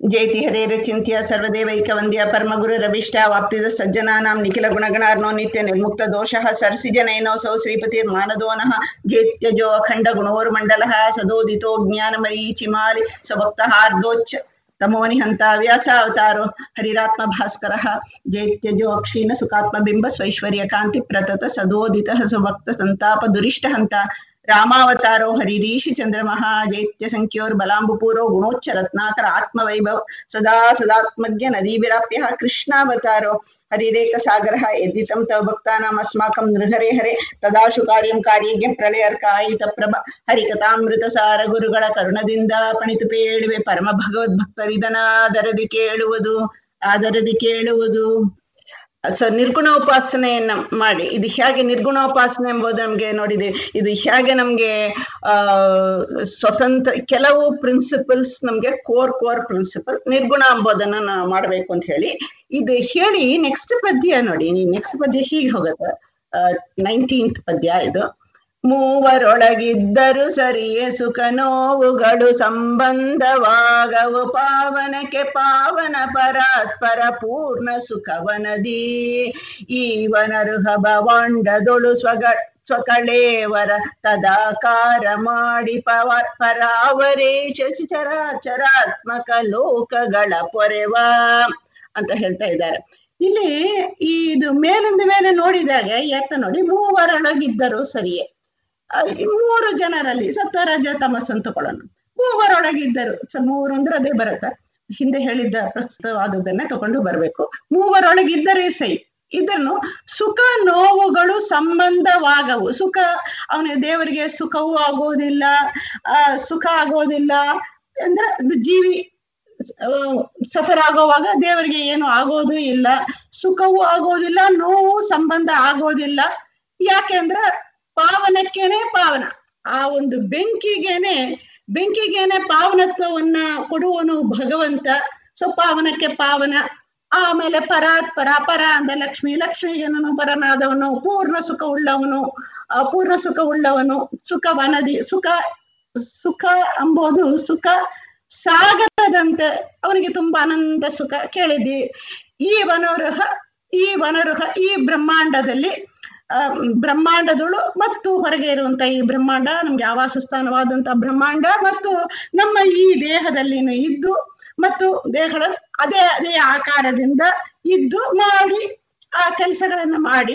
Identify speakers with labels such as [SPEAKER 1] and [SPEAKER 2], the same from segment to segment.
[SPEAKER 1] ಜಯತಿ ಹರೇರಚಿಂತ್ಯ ಸರ್ವದೇವೈಕವಂದ್ಯ ಪರಮಗುರುರಭಿಷ್ಟ ವಾಪ್ತಿದ ಸಜ್ಜನಾನಾಂ ನಿಖಿಲ ಗುಣಗಣಾರ್ನೋ ನಿತ್ಯ ನಿರ್ಮುಕ್ತ ದೋಷಃ ಸರ್ಸಿಜನೈನೋಸೌ ಶ್ರೀಪತಿರ್ಮಾನದೋನಃ ಜೇತ್ಯಜೋ ಅಖಂಡ ಗುಣೋರ್ಮಂಡಲಃ ಸದೋದಿತೋ ಜ್ಞಾನಮರೀಚಿಮಾಲಿ ಸ್ವಭಕ್ತಹಾರ್ದೋಚ್ಚ ತಮೋನಿ ಹಂತ ವ್ಯಾಸಾವತಾರೋ ಹರಿರಾತ್ಮ ಭಾಸ್ಕರ ಜೈತ್ಯಜೋ ಅಕ್ಷೀಣ ಸುಖಾತ್ಮ ಬಿಂಬ ಸ್ವೈಶ್ವರ್ಯ ಕಾಂತಿ ಪ್ರತತ ಸದೋದಿತ ಸ್ವಭಕ್ತ ಸಂತಾಪ ದುರಿಷ್ಟ ಹಂತ ರಾಮಾವತಾರೋ ಹರಿರೀಶಿ ಚಂದ್ರಮಃ ಜೈತ್ಯ ಸಂಖ್ಯೋರ್ ಬಲಾಂಬುಪೂರೋ ಗುಣೋಚ್ಚ ರತ್ನಾಕರ ಆತ್ಮವೈಭವ ಸದಾ ಸದಾತ್ಮಜ್ಞ ನದೀವಿರಾಪ್ಯ ಕೃಷ್ಣಾವತಾರೋ ಹರಿರೇಕ ಸಾಗರ ಯದ್ದಿತಂ ತವ ಭಕ್ತಾನಾಂ ಅಸ್ಮಾಕಂ ನೃಹರೆ ಹರೆ ತದಾಶು ಕಾರ್ಯಂ ಕಾರ್ಯಜ್ಞ ಪ್ರಳಯರ್ಕಾಯಿತ ಪ್ರಭ ಹರಿಕಥಾಮೃತ ಸಾರ ಗುರುಗಳ ಕರುಣದಿಂದ ಪಣಿತು ಪೇಳುವೆ ಪರಮ ಭಗವದ್ ಭಕ್ತರಿದನಾದರದಿ ಕೇಳುವುದು ಆದರದಿ ಕೇಳುವುದು ಸೊ ನಿರ್ಗುಣ ಉಪಾಸನೆಯನ್ನ ಮಾಡಿ ಇದು ಹೇಗೆ ನಿರ್ಗುಣೋಪಾಸನೆ ಎಂಬುದು ನಮ್ಗೆ ನೋಡಿದೆ ಇದು ಹೇಗೆ ನಮ್ಗೆ ಆ ಸ್ವತಂತ್ರ ಕೆಲವು ಪ್ರಿನ್ಸಿಪಲ್ಸ್ ನಮ್ಗೆ ಕೋರ್ ಕೋರ್ ಪ್ರಿನ್ಸಿಪಲ್ ನಿರ್ಗುಣ ಎಂಬುದನ್ನ ನಾವು ಮಾಡ್ಬೇಕು ಅಂತ ಹೇಳಿ ಇದು ಹೇಳಿ ನೆಕ್ಸ್ಟ್ ಪದ್ಯ ನೋಡಿ ನೆಕ್ಸ್ಟ್ ಪದ್ಯ ಹೀಗೆ ಹೋಗುತ್ತೆ ನೈನ್ಟೀನ್ತ್ ಪದ್ಯ ಇದು ಮೂವರೊಳಗಿದ್ದರು ಸರಿಯೇ ಸುಖ ನೋವುಗಳು ಸಂಬಂಧವಾಗವು ಪಾವನಕ್ಕೆ ಪಾವನ ಪರಾತ್ಪರ ಪೂರ್ಣ ಸುಖವನದಿ ಈವನರುಹ ಭವಾಂಡದೊಳು ಸ್ವಗ ಸ್ವಕಳೇವರ ತದಾಕಾರ ಮಾಡಿ ಪವ ಪರಾವರೇ ಶಶಿ ಚರಾಚರಾತ್ಮಕ ಲೋಕಗಳ ಪೊರೆವ ಅಂತ ಹೇಳ್ತಾ ಇದ್ದಾರೆ ಇಲ್ಲಿ ಇದು ಮೇಲಿಂದ ಮೇಲೆ ನೋಡಿದಾಗ ಎತ್ತ ನೋಡಿ ಮೂವರೊಳಗಿದ್ದರು ಸರಿಯೇ ಮೂರು ಜನರಲ್ಲಿ ಸತ್ವರಾಜ ತಮಸ್ಸು ಅಂತ ತಗೊಳ್ಳೋಣ ಮೂವರೊಳಗಿದ್ದರು ಮೂರು ಅಂದ್ರೆ ಅದೇ ಬರುತ್ತೆ ಹಿಂದೆ ಹೇಳಿದ್ದ ಪ್ರಸ್ತುತವಾದದನ್ನೇ ತಗೊಂಡು ಬರ್ಬೇಕು ಮೂವರೊಳಗಿದ್ದರೆ ಸೈ ಇದನ್ನು ಸುಖ ನೋವುಗಳು ಸಂಬಂಧವಾಗವು ಸುಖ ಅವನ ದೇವರಿಗೆ ಸುಖವೂ ಆಗೋದಿಲ್ಲ ಆ ಸುಖ ಆಗೋದಿಲ್ಲ ಅಂದ್ರೆ ಜೀವಿ ಸಫರ್ ಆಗೋವಾಗ ದೇವರಿಗೆ ಏನು ಆಗೋದು ಇಲ್ಲ ಸುಖವೂ ಆಗೋದಿಲ್ಲ ನೋವು ಸಂಬಂಧ ಆಗೋದಿಲ್ಲ ಯಾಕೆಂದ್ರೆ ಪಾವನಕ್ಕೇನೆ ಪಾವನ ಆ ಒಂದು ಬೆಂಕಿಗೇನೆ ಬೆಂಕಿಗೇನೆ ಪಾವನತ್ವವನ್ನ ಕೊಡುವನು ಭಗವಂತ ಸೊ ಪಾವನಕ್ಕೆ ಪಾವನ ಆಮೇಲೆ ಪರಾತ್ ಪರ ಪರ ಅಂದ ಲಕ್ಷ್ಮಿ ಲಕ್ಷ್ಮಿಗೇನನು ಪರನಾದವನು ಪೂರ್ಣ ಸುಖ ಉಳ್ಳವನು ಪೂರ್ಣ ಸುಖ ಉಳ್ಳವನು ಸುಖ ವನದಿ ಸುಖ ಸುಖ ಅಂಬೋದು ಸುಖ ಸಾಗರದಂತೆ ಅವನಿಗೆ ತುಂಬಾ ಅನಂತ ಸುಖ ಕೇಳಿದ್ವಿ ಈ ವನರುಹ ಈ ವನರುಹ ಈ ಬ್ರಹ್ಮಾಂಡದಲ್ಲಿ ಬ್ರಹ್ಮಾಂಡದಳು ಮತ್ತು ಹೊರಗೆ ಇರುವಂತ ಈ ಬ್ರಹ್ಮಾಂಡ ನಮ್ಗೆ ಆವಾಸ ಸ್ಥಾನವಾದಂತ ಬ್ರಹ್ಮಾಂಡ ಮತ್ತು ನಮ್ಮ ಈ ದೇಹದಲ್ಲಿನೂ ಇದ್ದು ಮತ್ತು ದೇಹದ ಅದೇ ಅದೇ ಆಕಾರದಿಂದ ಇದ್ದು ಮಾಡಿ ಆ ಕೆಲಸಗಳನ್ನ ಮಾಡಿ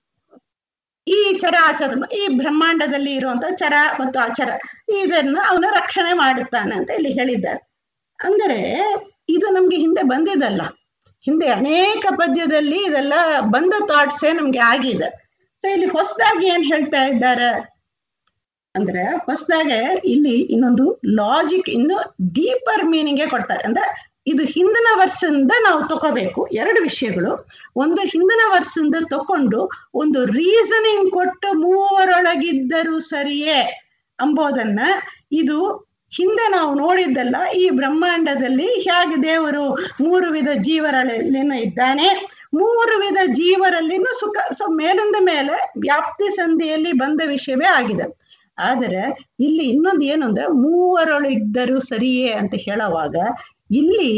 [SPEAKER 1] ಈ ಚರಾಚರ ಈ ಬ್ರಹ್ಮಾಂಡದಲ್ಲಿ ಇರುವಂತ ಚರ ಮತ್ತು ಅಚರ ಇದನ್ನ ಅವನು ರಕ್ಷಣೆ ಮಾಡುತ್ತಾನೆ ಅಂತ ಇಲ್ಲಿ ಹೇಳಿದ್ದಾರೆ ಅಂದರೆ ಇದು ನಮ್ಗೆ ಹಿಂದೆ ಬಂದಿದಲ್ಲ ಹಿಂದೆ ಅನೇಕ ಪದ್ಯದಲ್ಲಿ ಇದೆಲ್ಲ ಬಂದ ಥಾಟ್ಸೇ ನಮ್ಗೆ ಆಗಿದೆ ಸೊ ಇಲ್ಲಿ ಹೊಸದಾಗಿ ಏನ್ ಹೇಳ್ತಾ ಇದ್ದಾರೆ ಅಂದ್ರೆ ಹೊಸದಾಗೆ ಇಲ್ಲಿ ಇನ್ನೊಂದು ಲಾಜಿಕ್ ಇನ್ನು ಡೀಪರ್ ಮೀನಿಂಗ್ ಕೊಡ್ತಾರೆ ಅಂದ್ರೆ ಇದು ಹಿಂದಿನ ವರ್ಷದಿಂದ ನಾವು ತಗೋಬೇಕು ಎರಡು ವಿಷಯಗಳು ಒಂದು ಹಿಂದಿನ ವರ್ಷದಿಂದ ತಕೊಂಡು ಒಂದು ರೀಸನಿಂಗ್ ಕೊಟ್ಟು ಮೂವರೊಳಗಿದ್ದರೂ ಸರಿಯೇ ಅಂಬೋದನ್ನ ಇದು ಹಿಂದೆ ನಾವು ನೋಡಿದ್ದಲ್ಲ ಈ ಬ್ರಹ್ಮಾಂಡದಲ್ಲಿ ಹೇಗೆ ದೇವರು ಮೂರು ವಿಧ ಜೀವರಲ್ಲಿನೂ ಇದ್ದಾನೆ ಮೂರು ವಿಧ ಜೀವರಲ್ಲಿನೂ ಸುಖ ಸೊ ಮೇಲಿಂದ ಮೇಲೆ ವ್ಯಾಪ್ತಿ ಸಂಧಿಯಲ್ಲಿ ಬಂದ ವಿಷಯವೇ ಆಗಿದೆ ಆದರೆ ಇಲ್ಲಿ ಇನ್ನೊಂದು ಏನು ಅಂದ್ರೆ ಮೂವರೊಳಗಿದ್ದರೂ ಸರಿಯೇ ಅಂತ ಹೇಳುವಾಗ ಇಲ್ಲಿ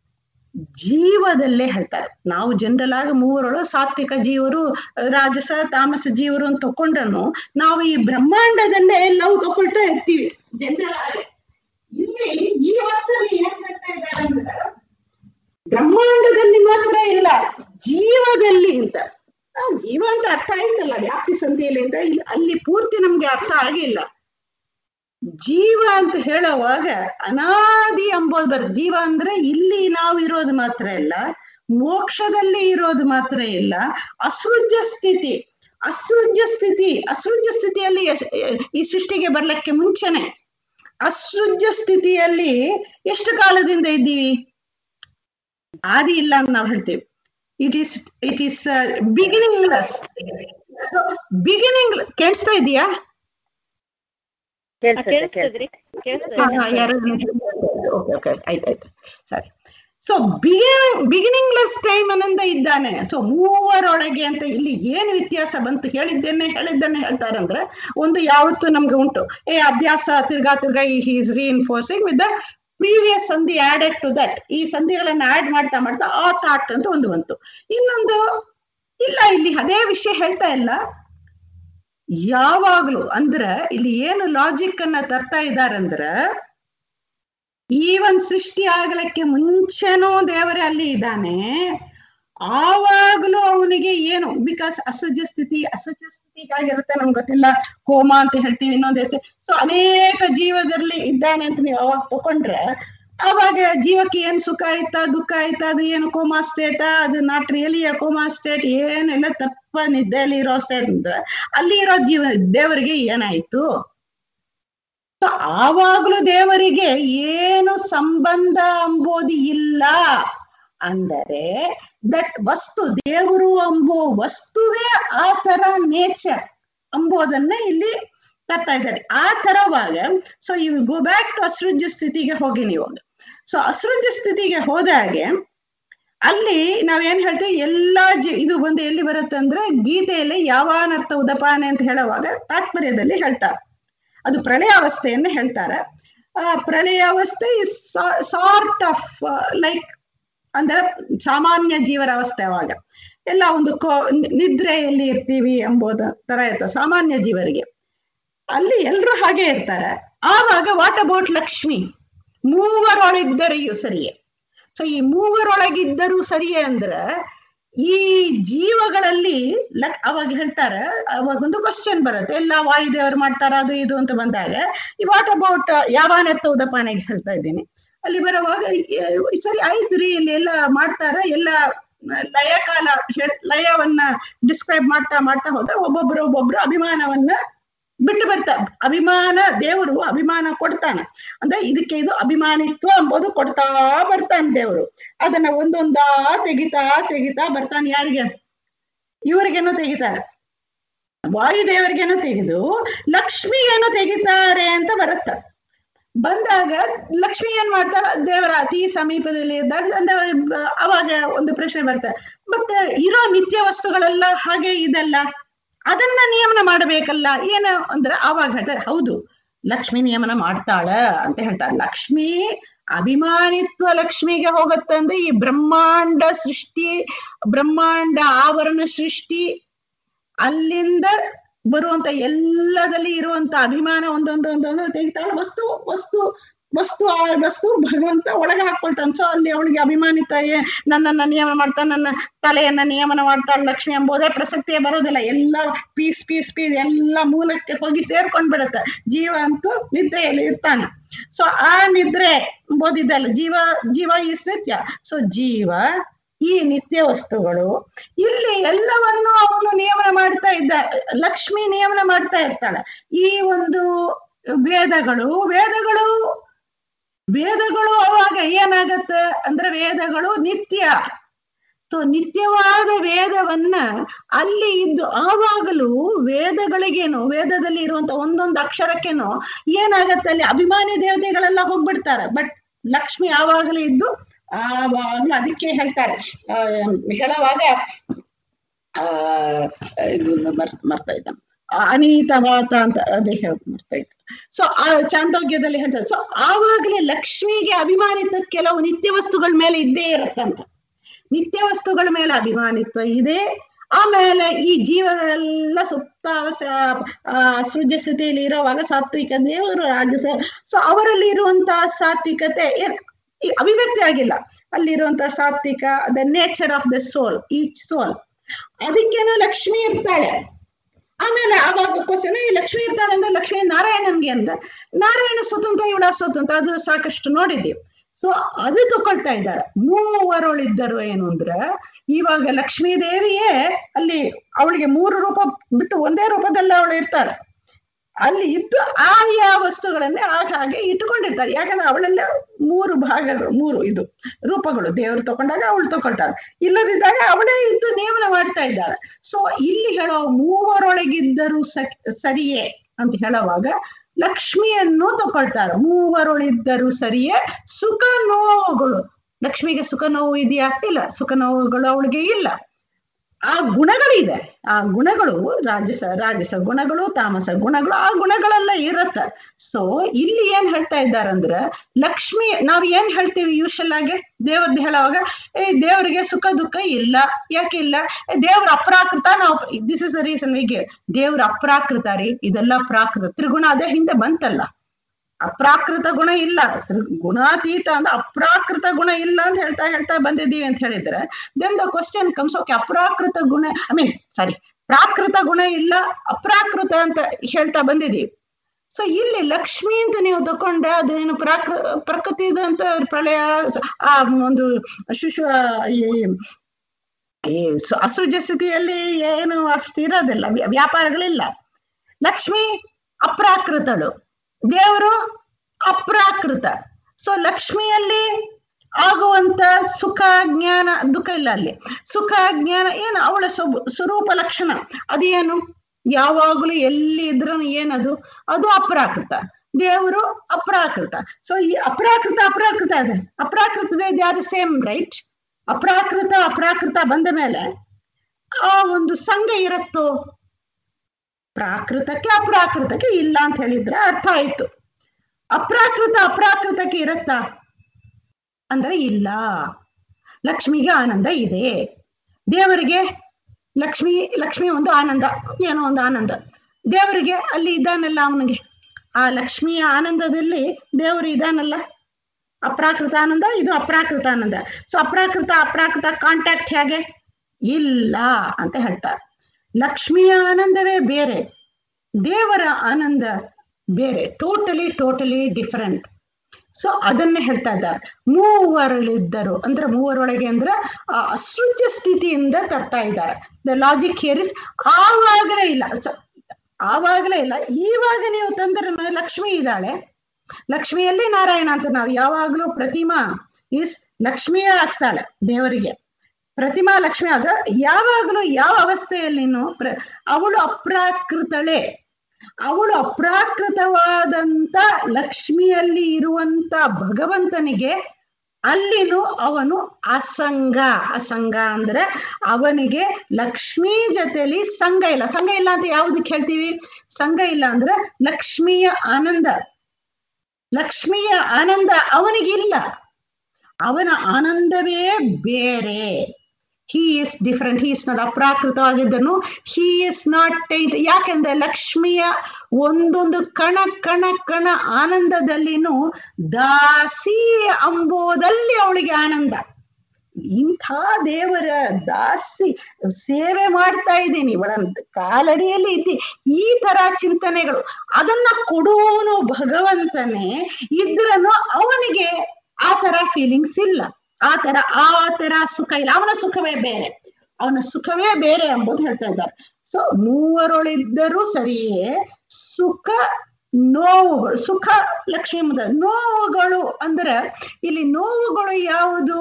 [SPEAKER 1] ಜೀವದಲ್ಲೇ ಹೇಳ್ತಾರೆ ನಾವು ಜನರಲ್ ಆಗಿ ಮೂವರೊಳು ಸಾತ್ವಿಕ ಜೀವರು ರಾಜಸ ತಾಮಸ ಜೀವರು ಅಂತ ತಕೊಂಡ್ರು ನಾವು ಈ ಬ್ರಹ್ಮಾಂಡದಲ್ಲೇ ನಾವು ತಕೊಳ್ತಾ ಇರ್ತೀವಿ ಜನರಲ್ ಆಗಿ ಇಲ್ಲಿ ಈ ವರ್ಷದಲ್ಲಿ ಏನ್ ಮಾಡ್ತಾ ಇದ್ದಾರೆ ಅಂದ್ರೆ ಬ್ರಹ್ಮಾಂಡದಲ್ಲಿ ಮಾತ್ರ ಇಲ್ಲ ಜೀವದಲ್ಲಿ ಅಂತ ಜೀವ ಅಂತ ಅರ್ಥ ಆಯ್ತಲ್ಲ ವ್ಯಾಪ್ತಿ ಸಂಧಿಯಲ್ಲಿ ಅಂತ ಅಲ್ಲಿ ಪೂರ್ತಿ ನಮ್ಗೆ ಅರ್ಥ ಆಗಿಲ್ಲ ಜೀವ ಅಂತ ಹೇಳುವಾಗ ಅನಾದಿ ಅಂಬೋದು ಬರ್ ಜೀವ ಅಂದ್ರೆ ಇಲ್ಲಿ ನಾವು ಇರೋದು ಮಾತ್ರ ಇಲ್ಲ ಮೋಕ್ಷದಲ್ಲಿ ಇರೋದು ಮಾತ್ರ ಇಲ್ಲ ಅಸೃಜ ಸ್ಥಿತಿ ಅಸೃಜ ಸ್ಥಿತಿ ಅಸೃಜ ಸ್ಥಿತಿಯಲ್ಲಿ ಈ ಸೃಷ್ಟಿಗೆ ಬರ್ಲಿಕ್ಕೆ ಮುಂಚೆನೆ ಅಸೃಜ ಸ್ಥಿತಿಯಲ್ಲಿ ಎಷ್ಟು ಕಾಲದಿಂದ ಇದ್ದೀವಿ ಆದಿ ಇಲ್ಲ ಅಂತ ನಾವು ಹೇಳ್ತೀವಿ it is it is beginningless beginning ಕೇಳಿಸ್ತಾ ಇದೆಯಾ ಆಯ್ತಾಯ್ತು ಸರಿ so beginning beginningless time ಅನ್ನಂದ ಇದ್ದಾನೆ ಸೊ ಮೂವರೊಳಗೆ ಅಂತ ಇಲ್ಲಿ ಏನು ವ್ಯತ್ಯಾಸ ಬಂತು ಹೇಳಿದ್ದೇನೆ ಹೇಳಿದ್ದನ್ನೇ ಹೇಳ್ತಾರೆ ಅಂದ್ರೆ ಒಂದು ಯಾವತ್ತು ನಮ್ಗೆ ಉಂಟು ಏ ಅಭ್ಯಾಸ ತಿರ್ಗಾ ತಿರ್ಗಾ is reinforcing with the previous ಸಂಧಿ ಆಡೆಡ್ ಟು ದಟ್ ಈ ಸಂಧಿಗಳನ್ನ ಆಡ್ ಮಾಡ್ತಾ ಮಾಡ್ತಾ ಆ ಥಾಟ್ ಅಂತ ಒಂದು ಬಂತು ಇನ್ನೊಂದು ಇಲ್ಲ ಇಲ್ಲಿ ಅದೇ ವಿಷಯ ಹೇಳ್ತಾ ಇಲ್ಲ ಯಾವಾಗ್ಲೂ ಅಂದ್ರ ಇಲ್ಲಿ ಏನು ಲಾಜಿಕ್ ಅನ್ನ ತರ್ತಾ ಇದಾರಂದ್ರ ಈ ಒಂದ್ ಸೃಷ್ಟಿ ಆಗ್ಲಿಕ್ಕೆ ಮುಂಚೆನೂ ದೇವರೇ ಅಲ್ಲಿ ಇದ್ದಾನೆ ಆವಾಗ್ಲೂ ಅವನಿಗೆ ಏನು ಬಿಕಾಸ್ ಅಸಹಜ ಸ್ಥಿತಿ ಅಸಹಜ ಸ್ಥಿತಿಗಾಗಿರುತ್ತೆ ನಮ್ಗೆ ಗೊತ್ತಿಲ್ಲ ಕೋಮ ಅಂತ ಹೇಳ್ತೀವಿ ಇನ್ನೊಂದು ಹೇಳ್ತೀವಿ ಸೊ ಅನೇಕ ಜೀವದಲ್ಲಿ ಇದ್ದಾನೆ ಅಂತ ನೀವು ಅವಾಗ ತಕೊಂಡ್ರೆ ಅವಾಗ ಜೀವಕ್ಕೆ ಏನ್ ಸುಖ ಆಯ್ತಾ ದುಃಖ ಆಯ್ತಾ ಅದು ಏನು ಕೋಮಾ ಸ್ಟೇಟ ಅದು ನಾಟ್ ರಿಯಲಿ ಕೋಮಾ ಸ್ಟೇಟ್ ಏನೆಲ್ಲ ತಪ್ಪ ನಿದ್ದೆಯಲ್ಲಿ ಇರೋ ಸ್ಟೇಟ್ ಅಂದ್ರೆ ಅಲ್ಲಿ ಇರೋ ಜೀವ ದೇವರಿಗೆ ಏನಾಯ್ತು ಸೊ ಆವಾಗ್ಲೂ ದೇವರಿಗೆ ಏನು ಸಂಬಂಧ ಅಂಬೋದು ಇಲ್ಲ ಅಂದರೆ ದಟ್ ವಸ್ತು ದೇವರು ಅಂಬೋ ವಸ್ತುವೇ ಆ ತರ ನೇಚರ್ ಅಂಬೋದನ್ನ ಇಲ್ಲಿ ತರ್ತಾ ಇದ್ದಾರೆ ಆ ತರವಾಗ ಸೊ ಇವು ಗೋ ಬ್ಯಾಕ್ ಟು ಅಸೃಜ್ಯ ಸ್ಥಿತಿಗೆ ಹೋಗಿ ನೀವು ಸೊ ಅಸೃಜ್ಯ ಸ್ಥಿತಿಗೆ ಹೋದಾಗೆ ಅಲ್ಲಿ ನಾವೇನ್ ಹೇಳ್ತೀವಿ ಎಲ್ಲಾ ಜೀ ಇದು ಬಂದು ಎಲ್ಲಿ ಬರುತ್ತೆ ಅಂದ್ರೆ ಗೀತೆಯಲ್ಲಿ ಯಾವಾನರ್ಥ ಉದಪಾನೆ ಅಂತ ಹೇಳುವಾಗ ತಾತ್ಪರ್ಯದಲ್ಲಿ ಹೇಳ್ತಾರೆ ಅದು ಪ್ರಳಯಾವಸ್ಥೆಯನ್ನ ಹೇಳ್ತಾರೆ ಆ ಪ್ರಳಯಾವಸ್ಥೆ ಇಸ್ ಸಾರ್ಟ್ ಆಫ್ ಲೈಕ್ ಅಂದ್ರೆ ಸಾಮಾನ್ಯ ಜೀವರ ಅವಸ್ಥೆ ಅವಾಗ ಎಲ್ಲ ಒಂದು ಕೋ ನಿದ್ರೆಯಲ್ಲಿ ಇರ್ತೀವಿ ಎಂಬುದ ತರ ಇರ್ತದೆ ಸಾಮಾನ್ಯ ಜೀವರಿಗೆ ಅಲ್ಲಿ ಎಲ್ರು ಹಾಗೆ ಇರ್ತಾರೆ ಆವಾಗ ವಾಟ್ ಅಬೌಟ್ ಲಕ್ಷ್ಮಿ ಮೂವರೊಳಗಿದ್ದರೆಯೂ ಸರಿಯೇ ಸೊ ಈ ಮೂವರೊಳಗಿದ್ದರೂ ಸರಿಯೇ ಅಂದ್ರೆ ಈ ಜೀವಗಳಲ್ಲಿ ಲಕ್ ಅವಾಗ ಹೇಳ್ತಾರೆ ಅವಾಗ ಒಂದು ಕ್ವಶನ್ ಬರುತ್ತೆ ಎಲ್ಲ ವಾಯುದೇವರು ಮಾಡ್ತಾರ ಅದು ಇದು ಅಂತ ಬಂದಾಗ ಈ ವಾಟ್ ಅಬೌಟ್ ಯಾವಾನರ್ಥ ಉದಪಾನೆಗೆ ಹೇಳ್ತಾ ಇದ್ದೀನಿ ಅಲ್ಲಿ ಬರುವಾಗ ಸರಿ ಆಯ್ತು ರೀ ಇಲ್ಲಿ ಎಲ್ಲ ಮಾಡ್ತಾರ ಎಲ್ಲ ಲಯ ಕಾಲ ಲಯವನ್ನ ಡಿಸ್ಕ್ರೈಬ್ ಮಾಡ್ತಾ ಮಾಡ್ತಾ ಹೋದ್ರೆ ಒಬ್ಬೊಬ್ರು ಒಬ್ಬೊಬ್ರು ಅಭಿಮಾನವನ್ನ ಬಿಟ್ಟು ಬರ್ತಾರೆ ಅಭಿಮಾನ ದೇವರು ಅಭಿಮಾನ ಕೊಡ್ತಾನೆ ಅಂದ್ರೆ ಇದಕ್ಕೆ ಇದು ಅಭಿಮಾನಿತ್ವ ಎಂಬುದು ಕೊಡ್ತಾ ಬರ್ತಾನೆ ದೇವರು ಅದನ್ನ ಒಂದೊಂದಾ ತೆಗಿತಾ ತೆಗಿತಾ ಬರ್ತಾನೆ ಯಾರಿಗೆ ಇವರಿಗೇನೋ ತೆಗಿತಾರೆ ವಾಯುದೇವರಿಗೇನೋ ತೆಗೆದು ಲಕ್ಷ್ಮಿಗೇನೋ ತೆಗಿತಾರೆ ಅಂತ ಬರುತ್ತೆ ಬಂದಾಗ ಲಕ್ಷ್ಮಿ ಏನ್ ಮಾಡ್ತಾರ ದೇವರ ಅತಿ ಸಮೀಪದಲ್ಲಿ ಇದ್ದಾಗ ಅಂದ್ರೆ ಅವಾಗ ಒಂದು ಪ್ರಶ್ನೆ ಬರ್ತದೆ ಬಟ್ ಇರೋ ನಿತ್ಯ ವಸ್ತುಗಳೆಲ್ಲ ಹಾಗೆ ಇದೆಲ್ಲ ಅದನ್ನ ನಿಯಮನ ಮಾಡಬೇಕಲ್ಲ ಏನು ಅಂದ್ರೆ ಆವಾಗ ಹೇಳ್ತಾರೆ ಹೌದು ಲಕ್ಷ್ಮಿ ನಿಯಮನ ಮಾಡ್ತಾಳ ಅಂತ ಹೇಳ್ತಾರೆ ಲಕ್ಷ್ಮಿ ಅಭಿಮಾನಿತ್ವ ಲಕ್ಷ್ಮಿಗೆ ಹೋಗುತ್ತೆ ಅಂದ್ರೆ ಈ ಬ್ರಹ್ಮಾಂಡ ಸೃಷ್ಟಿ ಬ್ರಹ್ಮಾಂಡ ಆವರಣ ಸೃಷ್ಟಿ ಅಲ್ಲಿಂದ ಬರುವಂತ ಎಲ್ಲದಲ್ಲಿ ಇರುವಂತ ಅಭಿಮಾನ ಒಂದೊಂದು ಒಂದೊಂದು ತೆಗಿತಾಳೆ ವಸ್ತು ವಸ್ತು ವಸ್ತು ಆ ವಸ್ತು ಭಗವಂತ ಒಳಗೆ ಹಾಕೊಳ್ತಾನೆ ಸೊ ಅಲ್ಲಿ ಅವಳಿಗೆ ಅಭಿಮಾನಿತ ನನ್ನನ್ನ ನಿಯಮನ ಮಾಡ್ತಾನೆ ನನ್ನ ತಲೆಯನ್ನ ನಿಯಮನ ಮಾಡ್ತಾಳೆ ಲಕ್ಷ್ಮಿ ಎಂಬುದೇ ಪ್ರಸಕ್ತಿಯೇ ಬರೋದಿಲ್ಲ ಎಲ್ಲ ಪೀಸ್ ಪೀಸ್ ಪೀಸ್ ಎಲ್ಲ ಮೂಲಕ್ಕೆ ಹೋಗಿ ಸೇರ್ಕೊಂಡ್ ಬಿಡುತ್ತೆ ಜೀವ ಅಂತೂ ನಿದ್ರೆಯಲ್ಲಿ ಇರ್ತಾನೆ ಸೊ ಆ ನಿದ್ರೆ ಎಂಬುದಿದಲ್ಲ ಜೀವ ಜೀವ ಈ ನಿತ್ಯ ಸೊ ಜೀವ ಈ ನಿತ್ಯ ವಸ್ತುಗಳು ಇಲ್ಲಿ ಎಲ್ಲವನ್ನು ಅವನು ನಿಯಮನ ಮಾಡ್ತಾ ಇದ್ದ ಲಕ್ಷ್ಮಿ ನಿಯಮನ ಮಾಡ್ತಾ ಇರ್ತಾಳೆ ಈ ಒಂದು ವೇದಗಳು ವೇದಗಳು ವೇದಗಳು ಅವಾಗ ಏನಾಗತ್ತೆ ಅಂದ್ರೆ ವೇದಗಳು ನಿತ್ಯ ಸೊ ನಿತ್ಯವಾದ ವೇದವನ್ನ ಅಲ್ಲಿ ಇದ್ದು ಆವಾಗಲೂ ವೇದಗಳಿಗೇನು ವೇದದಲ್ಲಿ ಇರುವಂತ ಒಂದೊಂದು ಅಕ್ಷರಕ್ಕೇನು ಏನಾಗತ್ತೆ ಅಲ್ಲಿ ಅಭಿಮಾನಿ ದೇವತೆಗಳೆಲ್ಲ ಹೋಗ್ಬಿಡ್ತಾರೆ ಬಟ್ ಲಕ್ಷ್ಮಿ ಆವಾಗಲೇ ಇದ್ದು ಆವಾಗ್ಲೂ ಅದಕ್ಕೆ ಹೇಳ್ತಾರೆ ಆ ಹೇಳುವಾಗ ಆ ಇದು ಮರ್ತ್ ಮರ್ತಾ ಇದ್ದ ಅನೀತವಾತ ಅಂತ ಅದೇ ಹೇಳ ಮರ್ತಾ ಇತ್ತು ಸೊ ಆ ಚಾಂದೋಗ್ಯದಲ್ಲಿ ಹೇಳ್ತಾರೆ ಸೊ ಆವಾಗಲೇ ಲಕ್ಷ್ಮಿಗೆ ಅಭಿಮಾನಿತ್ವ ಕೆಲವು ನಿತ್ಯ ವಸ್ತುಗಳ ಮೇಲೆ ಇದ್ದೇ ಇರತ್ತಂತ ನಿತ್ಯ ವಸ್ತುಗಳ ಮೇಲೆ ಅಭಿಮಾನಿತ್ವ ಇದೆ ಆಮೇಲೆ ಈ ಜೀವಗಳೆಲ್ಲ ಸುತ್ತ ಸೃಜ ಸ್ಥಿತಿಯಲ್ಲಿ ಇರುವಾಗ ಸಾತ್ವಿಕ ದೇವರು ರಾಜಸ ಸೊ ಅವರಲ್ಲಿ ಇರುವಂತಹ ಸಾತ್ವಿಕತೆ ಅಭಿವ್ಯಕ್ತಿ ಆಗಿಲ್ಲ ಅಲ್ಲಿರುವಂತಹ ಸಾತ್ವಿಕ the nature of the soul each soul ಅದಕ್ಕೇನೋ ಲಕ್ಷ್ಮಿ ಇರ್ತಾಳೆ ಆಮೇಲೆ ಆವಾಗ ಕ್ವಶನ್ ಈ ಲಕ್ಷ್ಮಿ ಇರ್ತಾಳೆ ಅಂದ್ರೆ ಲಕ್ಷ್ಮಿ ನಾರಾಯಣನ್ಗೆ ಅಂತ ನಾರಾಯಣ ಸ್ವತಂತ್ರ ಇವಳ ಸ್ವತಂತ್ರ ಅದು ಸಾಕಷ್ಟು ನೋಡಿದ್ದೀವಿ ಸೊ ಅದು ತಗೊಳ್ತಾ ಇದ್ದಾರೆ ಮೂವರೊಳಿದ್ದರು ಏನು ಅಂದ್ರೆ ಇವಾಗ ಲಕ್ಷ್ಮೀ ದೇವಿಯೇ ಅಲ್ಲಿ ಅವಳಿಗೆ ಮೂರು ರೂಪ ಬಿಟ್ಟು ಒಂದೇ ರೂಪದಲ್ಲಿ ಅವಳು ಇರ್ತಾರೆ ಅಲ್ಲಿ ಇದ್ದು ಆಯಾ ವಸ್ತುಗಳನ್ನೇ ಆಗ ಹಾಗೆ ಇಟ್ಟುಕೊಂಡಿರ್ತಾರೆ ಯಾಕಂದ್ರೆ ಅವಳೆಲ್ಲ ಮೂರು ಭಾಗಗಳು ಮೂರು ಇದು ರೂಪಗಳು ದೇವರು ತಕೊಂಡಾಗ ಅವಳು ತಕೊಳ್ತಾಳೆ ಇಲ್ಲದಿದ್ದಾಗ ಅವಳೇ ಇದ್ದು ನೇಮನ ಮಾಡ್ತಾ ಇದ್ದಾಳೆ ಸೊ ಇಲ್ಲಿ ಹೇಳೋ ಮೂವರೊಳಗಿದ್ದರೂ ಸರಿಯೇ ಅಂತ ಹೇಳುವಾಗ ಲಕ್ಷ್ಮಿಯನ್ನು ತಕೊಳ್ತಾರೆ ಮೂವರೊಳಿದ್ದರೂ ಸರಿಯೇ ಸುಖ ನೋವುಗಳು ಲಕ್ಷ್ಮಿಗೆ ಸುಖ ನೋವು ಇದೆಯಾ ಇಲ್ಲ ಸುಖ ನೋವುಗಳು ಅವಳಿಗೆ ಇಲ್ಲ ಆ ಗುಣಗಳಿದೆ ಆ ಗುಣಗಳು ರಾಜಸ ರಾಜಸ ಗುಣಗಳು ತಾಮಸ ಗುಣಗಳು ಆ ಗುಣಗಳೆಲ್ಲ ಇರತ್ತ ಸೊ ಇಲ್ಲಿ ಏನ್ ಹೇಳ್ತಾ ಇದ್ದಾರಂದ್ರ ಲಕ್ಷ್ಮಿ ನಾವ್ ಏನ್ ಹೇಳ್ತೀವಿ ಯೂಶಲ್ ಆಗಿ ದೇವರದ್ದು ಹೇಳುವಾಗ ಏ ದೇವರಿಗೆ ಸುಖ ದುಃಖ ಇಲ್ಲ ಯಾಕೆ ಇಲ್ಲ ಏ, ದೇವ್ರ ಅಪ್ರಾಕೃತ ನಾವು ದಿಸ್ ಇಸ್ ದ ರೀಸನ್ ವಿಗೆ ದೇವ್ರ ಅಪ್ರಾಕೃತ ರೀ ಇದೆಲ್ಲ ಪ್ರಾಕೃತ ತ್ರಿಗುಣ ಅದೇ ಹಿಂದೆ ಬಂತಲ್ಲ ಅಪ್ರಾಕೃತ ಗುಣ ಇಲ್ಲ ತ್ರಿ- ಗುಣಾತೀತ ಅಂದ್ರೆ ಅಪ್ರಾಕೃತ ಗುಣ ಇಲ್ಲ ಅಂತ ಹೇಳ್ತಾ ಹೇಳ್ತಾ ಬಂದಿದ್ದೀವಿ ಅಂತ ಹೇಳಿದ್ರೆ then the question comes okay ಅಪ್ರಾಕೃತ ಗುಣ ಐ ಮೀನ್ ಸಾರಿ ಪ್ರಾಕೃತ ಗುಣ ಇಲ್ಲ ಅಪ್ರಾಕೃತ ಅಂತ ಹೇಳ್ತಾ ಬಂದಿದ್ದೀವಿ ಸೊ ಇಲ್ಲಿ ಲಕ್ಷ್ಮಿ ಅಂತ ನೀವು ತಕೊಂಡ್ರೆ ಅದೇನು ಪ್ರಾಕೃ ಪ್ರಕೃತಿದು ಅಂತ ಪ್ರಳಯ ಆ ಒಂದು ಶಿಶು ಈ ಈ ಸು- ಅಸೃಜ ಸ್ಥಿತಿಯಲ್ಲಿ ಏನು ಅಷ್ಟು ಇರೋದಿಲ್ಲ ವ್ಯ- ವ್ಯಾಪಾರಗಳಿಲ್ಲ ಲಕ್ಷ್ಮಿ ಅಪ್ರಾಕೃತಳು ದೇವರು ಅಪ್ರಾಕೃತ ಸೊ ಲಕ್ಷ್ಮಿಯಲ್ಲಿ ಆಗುವಂತ ಸುಖ ಜ್ಞಾನ ದುಃಖ ಇಲ್ಲ ಅಲ್ಲಿ ಸುಖ ಜ್ಞಾನ ಏನು ಅವಳ ಸ್ವಭ- ಸ್ವರೂಪ ಲಕ್ಷಣ ಅದೇನು ಯಾವಾಗಲೂ ಎಲ್ಲಿ ಇದ್ರೂ ಏನದು ಅದು ಅಪ್ರಾಕೃತ ದೇವರು ಅಪ್ರಾಕೃತ ಸೊ ಈ ಅಪ್ರಾಕೃತ ಅಪ್ರಾಕೃತ ಇದೆ ಅಪ್ರಾಕೃತದ ದೇ ಆರ್ ಸೇಮ್ ರೈಟ್ ಅಪ್ರಾಕೃತ ಅಪ್ರಾಕೃತ ಬಂದ ಮೇಲೆ ಆ ಒಂದು ಸಂಘ ಇರತ್ತೋ ಪ್ರಾಕೃತಕ್ಕೆ ಅಪ್ರಾಕೃತಕ್ಕೆ ಇಲ್ಲ ಅಂತ ಹೇಳಿದ್ರೆ ಅರ್ಥ ಆಯ್ತು ಅಪ್ರಾಕೃತ ಅಪ್ರಾಕೃತಕ್ಕೆ ಇರತ್ತಾ ಅಂದ್ರೆ ಇಲ್ಲ ಲಕ್ಷ್ಮಿಗೆ ಆನಂದ ಇದೆ ದೇವರಿಗೆ ಲಕ್ಷ್ಮಿ ಲಕ್ಷ್ಮಿ ಒಂದು ಆನಂದ ಏನೋ ಒಂದು ಆನಂದ ದೇವರಿಗೆ ಅಲ್ಲಿ ಇದ್ದಾನಲ್ಲ ಅವನಿಗೆ ಆ ಲಕ್ಷ್ಮಿಯ ಆನಂದದಲ್ಲಿ ದೇವರು ಇದಾನಲ್ಲ ಅಪ್ರಾಕೃತ ಆನಂದ ಇದು ಅಪ್ರಾಕೃತ ಆನಂದ ಸೊ ಅಪ್ರಾಕೃತ ಅಪ್ರಾಕೃತ ಕಾಂಟ್ಯಾಕ್ಟ್ ಹೇಗೆ ಇಲ್ಲ ಅಂತ ಹೇಳ್ತಾರೆ ಲಕ್ಷ್ಮಿಯ ಆನಂದವೇ ಬೇರೆ ದೇವರ ಆನಂದ ಬೇರೆ ಟೋಟಲಿ ಟೋಟಲಿ ಡಿಫರೆಂಟ್ ಸೊ ಅದನ್ನೇ ಹೇಳ್ತಾ ಇದ್ದಾರೆ ಮೂವರಳಿದ್ದರು ಅಂದ್ರೆ ಮೂವರೊಳಗೆ ಅಂದ್ರೆ ಆ ಅಸೃಜ ಸ್ಥಿತಿಯಿಂದ ತರ್ತಾ ಇದ್ದಾರೆ ದ ಲಾಜಿಕ್ ಹಿಯರ್ ಇಸ್ ಆವಾಗಲೇ ಇಲ್ಲ So, ಆವಾಗಲೇ ಇಲ್ಲ ಇವಾಗ ನೀವು ತಂದ್ರೆ ಲಕ್ಷ್ಮಿ ಇದ್ದಾಳೆ ಲಕ್ಷ್ಮಿಯಲ್ಲಿ ನಾರಾಯಣ ಅಂತ ನಾವು ಯಾವಾಗಲೂ ಪ್ರತಿಮಾ ಇಸ್ ಲಕ್ಷ್ಮಿಯೇ ಆಗ್ತಾಳೆ ದೇವರಿಗೆ ಪ್ರತಿಮಾ ಲಕ್ಷ್ಮಿ ಆದ್ರೆ ಯಾವಾಗಲೂ ಯಾವ ಅವಸ್ಥೆಯಲ್ಲಿನೂ ಪ್ರ ಅವಳು ಅಪ್ರಾಕೃತಳೆ ಅವಳು ಅಪ್ರಾಕೃತವಾದಂತ ಲಕ್ಷ್ಮಿಯಲ್ಲಿ ಇರುವಂತ ಭಗವಂತನಿಗೆ ಅಲ್ಲಿನೂ ಅವನು ಅಸಂಗ ಅಸಂಗ ಅಂದ್ರೆ ಅವನಿಗೆ ಲಕ್ಷ್ಮೀ ಜೊತೆಲಿ ಸಂಘ ಇಲ್ಲ ಸಂಘ ಇಲ್ಲ ಅಂತ ಯಾವುದಕ್ಕೆ ಹೇಳ್ತೀವಿ ಸಂಘ ಇಲ್ಲ ಅಂದ್ರೆ ಲಕ್ಷ್ಮಿಯ ಆನಂದ ಲಕ್ಷ್ಮಿಯ ಆನಂದ ಅವನಿಗಿಲ್ಲ ಅವನ ಆನಂದವೇ ಬೇರೆ he is different he is not ಅಪ್ರಾಕೃತವಾಗಿದ್ದನು ಹಿ ಇಸ್ ನಾಟ್ ಟೈಟ್ ಯಾಕೆಂದ್ರೆ ಲಕ್ಷ್ಮಿಯ ಒಂದೊಂದು ಕಣ ಕಣ ಕಣ ಆನಂದದಲ್ಲಿನೂ ದಾಸಿ ಅಂಬೋದಲ್ಲಿ ಅವಳಿಗೆ ಆನಂದ ಇಂಥ ದೇವರ ದಾಸಿ ಸೇವೆ ಮಾಡ್ತಾ ಇದ್ದೀನಿ ಇವಳ ಕಾಲಡಿಯಲ್ಲಿ ಇದ್ದಿ ಈ ತರ ಚಿಂತನೆಗಳು ಅದನ್ನ ಕೊಡುವವನು ಭಗವಂತನೇ ಇದ್ರನು ಅವನಿಗೆ ಆ ತರ ಫೀಲಿಂಗ್ಸ್ ಇಲ್ಲ ಆ ತರ ಆ ತರ ಸುಖ ಇಲ್ಲ ಅವನ ಸುಖವೇ ಬೇರೆ ಅವನ ಸುಖವೇ ಬೇರೆ ಎಂಬುದು ಹೇಳ್ತಾ ಇದ್ದಾರೆ ಸೊ ಮೂವರೊಳಿದ್ದರೂ ಸರಿಯೇ ಸುಖ ನೋವುಗಳು ಸುಖ ಲಕ್ಷ್ಮಿ ಮುದ ನೋವುಗಳು ಅಂದ್ರೆ ಇಲ್ಲಿ ನೋವುಗಳು ಯಾವುದು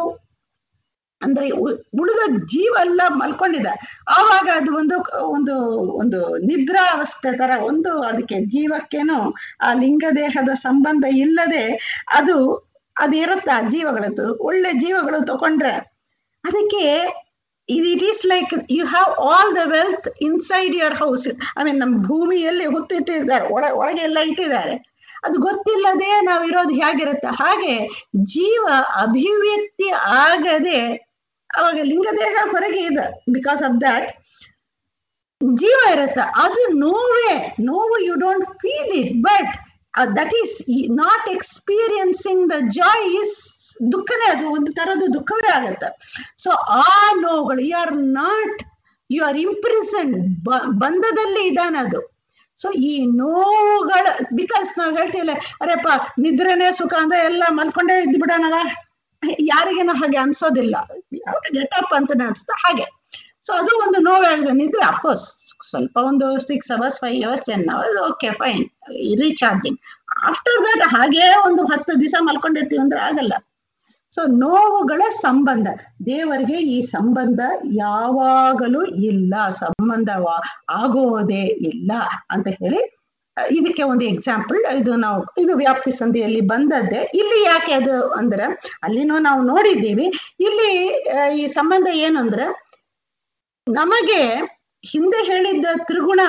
[SPEAKER 1] ಅಂದ್ರೆ ಉ- ಉಳಿದ ಜೀವ ಎಲ್ಲ ಮಲ್ಕೊಂಡಿದೆ ಆವಾಗ ಅದು ಒಂದು ಒಂದು ಒಂದು ನಿದ್ರಾವಸ್ಥೆ ತರ ಒಂದು ಅದಕ್ಕೆ ಜೀವಕ್ಕೇನು ಆ ಲಿಂಗದೇಹದ ಸಂಬಂಧ ಇಲ್ಲದೆ ಅದು ಅದು ಇರುತ್ತೆ ಆ ಜೀವಗಳದ್ದು ಒಳ್ಳೆ ಜೀವಗಳು ತಗೊಂಡ್ರೆ ಅದಕ್ಕೆ it is like you have all the wealth inside your house I mean ನಮ್ಮ ಭೂಮಿಯಲ್ಲಿ ಹುತ್ತಿಟ್ಟಿದ್ದಾರೆ ಒಳ ಒಳಗೆ ಎಲ್ಲ ಇಟ್ಟಿದ್ದಾರೆ ಅದು ಗೊತ್ತಿಲ್ಲದೆ ನಾವಿರೋದು ಹೇಗಿರುತ್ತೆ ಹಾಗೆ ಜೀವ ಅಭಿವ್ಯಕ್ತಿ ಆಗದೆ ಅವಾಗ ಲಿಂಗದೇಹ ಹೊರಗೆ ಇದೆ ಬಿಕಾಸ್ ಆಫ್ ದಟ್ ಜೀವ ಇರುತ್ತೆ ಅದು ನೋವೇ ನೋವು you don't feel it but that is not experiencing the joy is ದುಃಖನೇ ಅದು ಒಂದು ತರದ್ದು ದುಃಖವೇ ಆಗತ್ತೆ ಸೊ ಆ ನೋವುಗಳು you are not you are imprison ಬಂಧದಲ್ಲಿ ಇದಾನೆ ಅದು ಸೊ ಈ ನೋವುಗಳ ಬಿಕಾಸ್ ನಾವು ಹೇಳ್ತೀವಲ್ಲ ಅರೆಪ್ಪ ನಿದ್ರೆನೇ ಸುಖ ಅಂದ್ರೆ ಎಲ್ಲ ಮಲ್ಕೊಂಡೇ ಇದ್ದು ಬಿಡೋಣವ ಯಾರಿಗೇನೋ ಹಾಗೆ ಅನ್ಸೋದಿಲ್ಲ ಗೆಟ್ ಅಪ್ ಅಂತಾನೆ ಅನ್ಸುತ್ತೆ ಹಾಗೆ ಸೊ ಅದು ಒಂದು ನೋವಾಗಿದೆ ನಿದ್ರೆ ಅಫ್ಕೋರ್ಸ್ ಸ್ವಲ್ಪ ಒಂದು six hours five hours ten hours okay fine recharging after that ಹಾಗೆ ಒಂದು ಹತ್ತು ದಿವಸ ಮಲ್ಕೊಂಡಿರ್ತೀವಿ ಅಂದ್ರೆ ಆಗಲ್ಲ ಸೊ ನೋವುಗಳ ಸಂಬಂಧ ದೇವರಿಗೆ ಈ ಸಂಬಂಧ ಯಾವಾಗಲೂ ಇಲ್ಲ ಸಂಬಂಧವ ಆಗೋದೇ ಇಲ್ಲ ಅಂತ ಹೇಳಿ ಅಹ್, ಇದಕ್ಕೆ ಒಂದು ಎಕ್ಸಾಂಪಲ್ ಇದು ನಾವು ಇದು ವ್ಯಾಪ್ತಿ ಸಂಧಿಯಲ್ಲಿ ಬಂದದ್ದೇ ಇಲ್ಲಿ ಯಾಕೆ ಅದು ಅಂದ್ರೆ ಅಲ್ಲಿನೂ ನಾವು ನೋಡಿದ್ದೀವಿ ಇಲ್ಲಿ ಅಹ್, ಈ ಸಂಬಂಧ ಏನು ಅಂದ್ರೆ ನಮಗೆ ಹಿಂದೆ ಹೇಳಿದ್ದ ತ್ರಿಗುಣ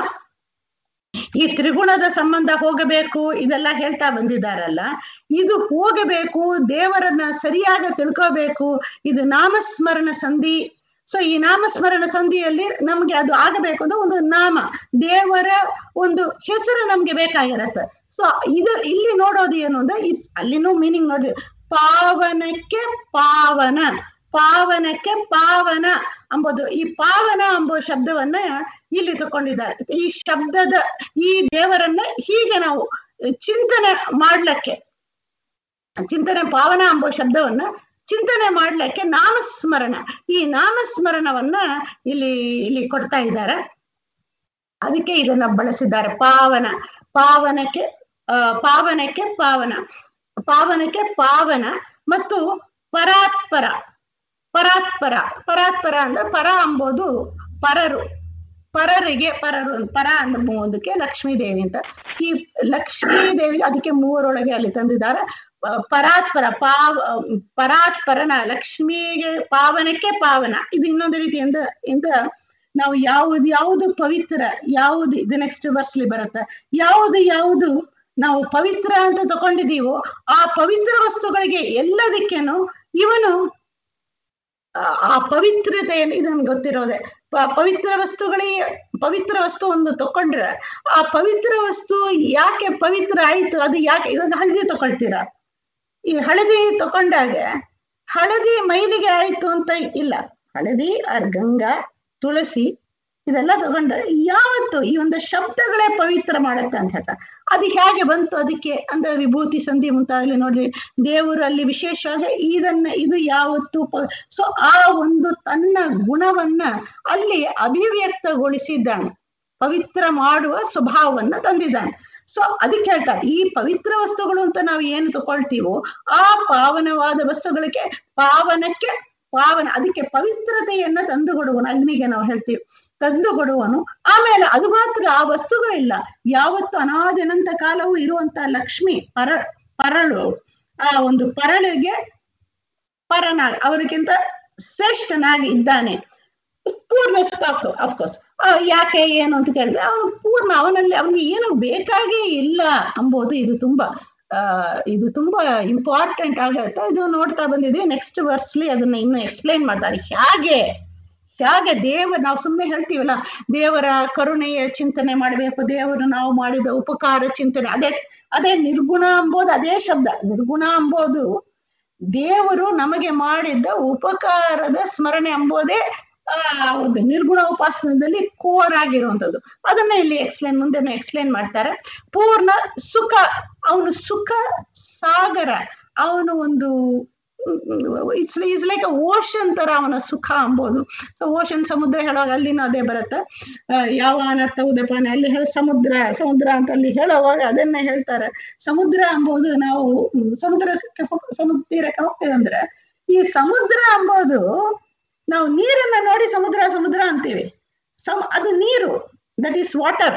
[SPEAKER 1] ಈ ತ್ರಿಗುಣದ ಸಂಬಂಧ ಹೋಗಬೇಕು ಇದೆಲ್ಲ ಹೇಳ್ತಾ ಬಂದಿದ್ದಾರಲ್ಲ ಇದು ಹೋಗಬೇಕು ದೇವರನ್ನ ಸರಿಯಾಗಿ ತಿಳ್ಕೋಬೇಕು ಇದು ನಾಮಸ್ಮರಣ ಸಂಧಿ ಸೊ ಈ ನಾಮಸ್ಮರಣ ಸಂಧಿಯಲ್ಲಿ ನಮ್ಗೆ ಅದು ಆಗಬೇಕು ಅಂದ್ರೆ ಒಂದು ನಾಮ ದೇವರ ಒಂದು ಹೆಸರು ನಮ್ಗೆ ಬೇಕಾಗಿರತ್ತೆ ಸೊ ಇದು ಇಲ್ಲಿ ನೋಡೋದು ಏನು ಅಂದ್ರೆ ಇಸ್- ಅಲ್ಲಿನೂ ಮೀನಿಂಗ್ ನೋಡಿದ್ವಿ ಪಾವನಕ್ಕೆ ಪಾವನ ಪಾವನಕ್ಕೆ ಪಾವನ ಅಂಬೋದು ಈ ಪಾವನ ಎಂಬ ಶಬ್ದವನ್ನ ಇಲ್ಲಿ ತಕೊಂಡಿದ್ದಾರೆ ಈ ಶಬ್ದದ ಈ ದೇವರನ್ನ ಹೀಗೆ ನಾವು ಚಿಂತನೆ ಮಾಡ್ಲಿಕ್ಕೆ ಚಿಂತನೆ ಪಾವನ ಎಂಬ ಶಬ್ದವನ್ನ ಚಿಂತನೆ ಮಾಡ್ಲಿಕ್ಕೆ ನಾಮಸ್ಮರಣ ಈ ನಾಮಸ್ಮರಣವನ್ನ ಇಲ್ಲಿ ಇಲ್ಲಿ ಕೊಡ್ತಾ ಇದ್ದಾರೆ ಅದಕ್ಕೆ ಇದನ್ನ ಬಳಸಿದ್ದಾರೆ ಪಾವನ ಪಾವನಕ್ಕೆ ಆ, ಪಾವನಕ್ಕೆ ಪಾವನ ಪಾವನಕ್ಕೆ ಪಾವನ ಮತ್ತು ಪರಾತ್ಪರ ಪರಾತ್ಪರ ಪರಾತ್ಪರ ಅಂದ್ರೆ ಪರ ಅಂಬೋದು ಪರರು ಪರರಿಗೆ ಪರರು ಪರ ಅನ್ನೋದಕ್ಕೆ ಲಕ್ಷ್ಮೀ ದೇವಿ ಅಂತ ಈ ಲಕ್ಷ್ಮೀ ದೇವಿ ಅದಕ್ಕೆ ಮೂರರೊಳಗೆ ಅಲ್ಲಿ ತಂದಿದ್ದಾರೆ ಆ, ಪರಾತ್ಪರ ಪಾವ ಪರಾತ್ಪರನ ಲಕ್ಷ್ಮಿಗೆ ಪಾವನಕ್ಕೆ ಪಾವನ ಇದು ಇನ್ನೊಂದು ರೀತಿಯಿಂದ ಇಂದ ನಾವು ಯಾವುದು ಯಾವುದು ಪವಿತ್ರ ಯಾವುದು ಇದು ನೆಕ್ಸ್ಟ್ ವರ್ಸ್ಲಿ ಬರುತ್ತೆ ಯಾವುದು ಯಾವುದು ನಾವು ಪವಿತ್ರ ಅಂತ ತಗೊಂಡಿದೀವೋ ಆ ಪವಿತ್ರ ವಸ್ತುಗಳಿಗೆ ಎಲ್ಲದಕ್ಕೇನು ಇವನು ಆ- ಆ ಪವಿತ್ರತೆಯನ್ನು ಇದು ನಮ್ಗೆ ಗೊತ್ತಿರೋದೆ ಪ- ಪವಿತ್ರ ವಸ್ತುಗಳಿಗೆ ಪವಿತ್ರ ವಸ್ತು ಒಂದು ತಕೊಂಡ್ರೆ ಆ ಪವಿತ್ರ ವಸ್ತು ಯಾಕೆ ಪವಿತ್ರ ಆಯ್ತು ಅದು ಯಾಕೆ ಇವಾಗ ಹಳದಿ ತಕೊಳ್ತೀರಾ ಈ ಹಳದಿ ತಕೊಂಡಾಗ ಹಳದಿ ಮೈಲಿಗೆ ಆಯ್ತು ಅಂತ ಇಲ್ಲ ಹಳದಿ ಆರ್ ಗಂಗಾ ತುಳಸಿ ಇದೆಲ್ಲ ತಗೊಂಡ್ರೆ ಯಾವತ್ತು ಈ ಒಂದು ಶಬ್ದಗಳೇ ಪವಿತ್ರ ಮಾಡುತ್ತೆ ಅಂತ ಹೇಳ್ತಾರೆ ಅದು ಹೇಗೆ ಬಂತು ಅದಕ್ಕೆ ಅಂದ್ರೆ ವಿಭೂತಿ ಸಂಧಿ ಮುಂತಾಗಲಿ ನೋಡ್ರಿ ದೇವರು ಅಲ್ಲಿ ವಿಶೇಷವಾಗಿ ಇದನ್ನ ಇದು ಯಾವತ್ತು ಸೊ ಆ ಒಂದು ತನ್ನ ಗುಣವನ್ನ ಅಲ್ಲಿ ಅಭಿವ್ಯಕ್ತಗೊಳಿಸಿದ್ದಾನೆ ಪವಿತ್ರ ಮಾಡುವ ಸ್ವಭಾವವನ್ನ ತಂದಿದ್ದಾನೆ ಸೊ ಅದಕ್ಕೆ ಹೇಳ್ತಾರೆ ಈ ಪವಿತ್ರ ವಸ್ತುಗಳು ಅಂತ ನಾವು ಏನು ತಗೊಳ್ತೀವೋ ಆ ಪಾವನವಾದ ವಸ್ತುಗಳಿಗೆ ಪಾವನಕ್ಕೆ ಪಾವನ ಅದಕ್ಕೆ ಪವಿತ್ರತೆಯನ್ನ ತಂದುಕೊಡುವನು ಅಗ್ನಿಗೆ ನಾವು ಹೇಳ್ತೀವಿ ತಂದುಕೊಡುವನು ಆಮೇಲೆ ಅದು ಮಾತ್ರ ಆ ವಸ್ತುಗಳಿಲ್ಲ ಯಾವತ್ತು ಅನಾದಿನಂತ ಕಾಲವೂ ಇರುವಂತ ಲಕ್ಷ್ಮಿ ಪರ ಪರಳು ಆ ಒಂದು ಪರಳಿಗೆ ಪರನಾಗಿ ಅವರಿಗಿಂತ ಶ್ರೇಷ್ಠನಾಗಿ ಇದ್ದಾನೆ ಪೂರ್ಣ ಸ್ಟಾಕ್ ಅಫ್ಕೋರ್ಸ್ ಯಾಕೆ ಏನು ಅಂತ ಕೇಳಿದ್ರೆ ಅವನು ಪೂರ್ಣ ಅವನಲ್ಲಿ ಅವನಿಗೆ ಏನು ಬೇಕಾಗೇ ಇಲ್ಲ ಅಂಬೋದು ಇದು ತುಂಬಾ ಆ ಇದು ತುಂಬಾ ಇಂಪಾರ್ಟೆಂಟ್ ಆಗತ್ತೆ ಇದು ನೋಡ್ತಾ ಬಂದಿದ್ವಿ ನೆಕ್ಸ್ಟ್ ವರ್ಸ್ಲಿ ಅದನ್ನ ಇನ್ನು ಎಕ್ಸ್ಪ್ಲೈನ್ ಮಾಡ್ತಾರೆ ಹೇಗೆ ಹೇಗೆ ದೇವ ನಾವು ಸುಮ್ಮನೆ ಹೇಳ್ತೀವಲ್ಲ ದೇವರ ಕರುಣೆಯ ಚಿಂತನೆ ಮಾಡಬೇಕು ದೇವರು ನಾವು ಮಾಡಿದ ಉಪಕಾರ ಚಿಂತನೆ ಅದೇ ಅದೇ ನಿರ್ಗುಣ ಅಂಬೋದು ಅದೇ ಶಬ್ದ ನಿರ್ಗುಣ ಅಂಬೋದು ದೇವರು ನಮಗೆ ಮಾಡಿದ್ದ ಉಪಕಾರದ ಸ್ಮರಣೆ ಎಂಬುದೇ ಆ ಒಂದು ನಿರ್ಗುಣ ಉಪಾಸನದಲ್ಲಿ ಕೋರ್ ಆಗಿರುವಂಥದ್ದು ಅದನ್ನ ಇಲ್ಲಿ ಎಕ್ಸ್ಪ್ಲೈನ್ ಮುಂದೆನೂ ಎಕ್ಸ್ಪ್ಲೈನ್ ಮಾಡ್ತಾರೆ ಪೂರ್ಣ ಸುಖ ಅವನು ಸುಖ ಸಾಗರ ಅವನು ಒಂದು ಇಟ್ಸ್ ಇಸ್ ಲೈಕ್ ಓಷನ್ ತರ ಅವನ ಸುಖ ಅಂಬೋದು ಸೊ ಓಷನ್ ಸಮುದ್ರ ಹೇಳುವಾಗ ಅಲ್ಲಿನೂ ಅದೇ ಬರುತ್ತೆ ಆ, ಯಾವ ಅನರ್ಥ ಉದಪಾನೆ ಅಲ್ಲಿ ಹೇಳ ಸಮುದ್ರ ಸಮುದ್ರ ಅಂತ ಅಲ್ಲಿ ಹೇಳುವಾಗ ಅದನ್ನ ಹೇಳ್ತಾರೆ ಸಮುದ್ರ ಅಂಬೋದು ನಾವು ಹ್ಮ್, ಸಮುದ್ರಕ್ಕೆ ಹೋಗ್- ಸಮುದ್ರ ತೀರಕ್ಕೆ ಹೋಗ್ತೇವೆ ಅಂದ್ರೆ ಈ ಸಮುದ್ರ ಅಂಬೋದು ನಾವು ನೀರನ್ನ ನೋಡಿ ಸಮುದ್ರ ಸಮುದ್ರ ಅಂತೀವಿ ಸಮ ಅದು ನೀರು ದಟ್ ಈಸ್ ವಾಟರ್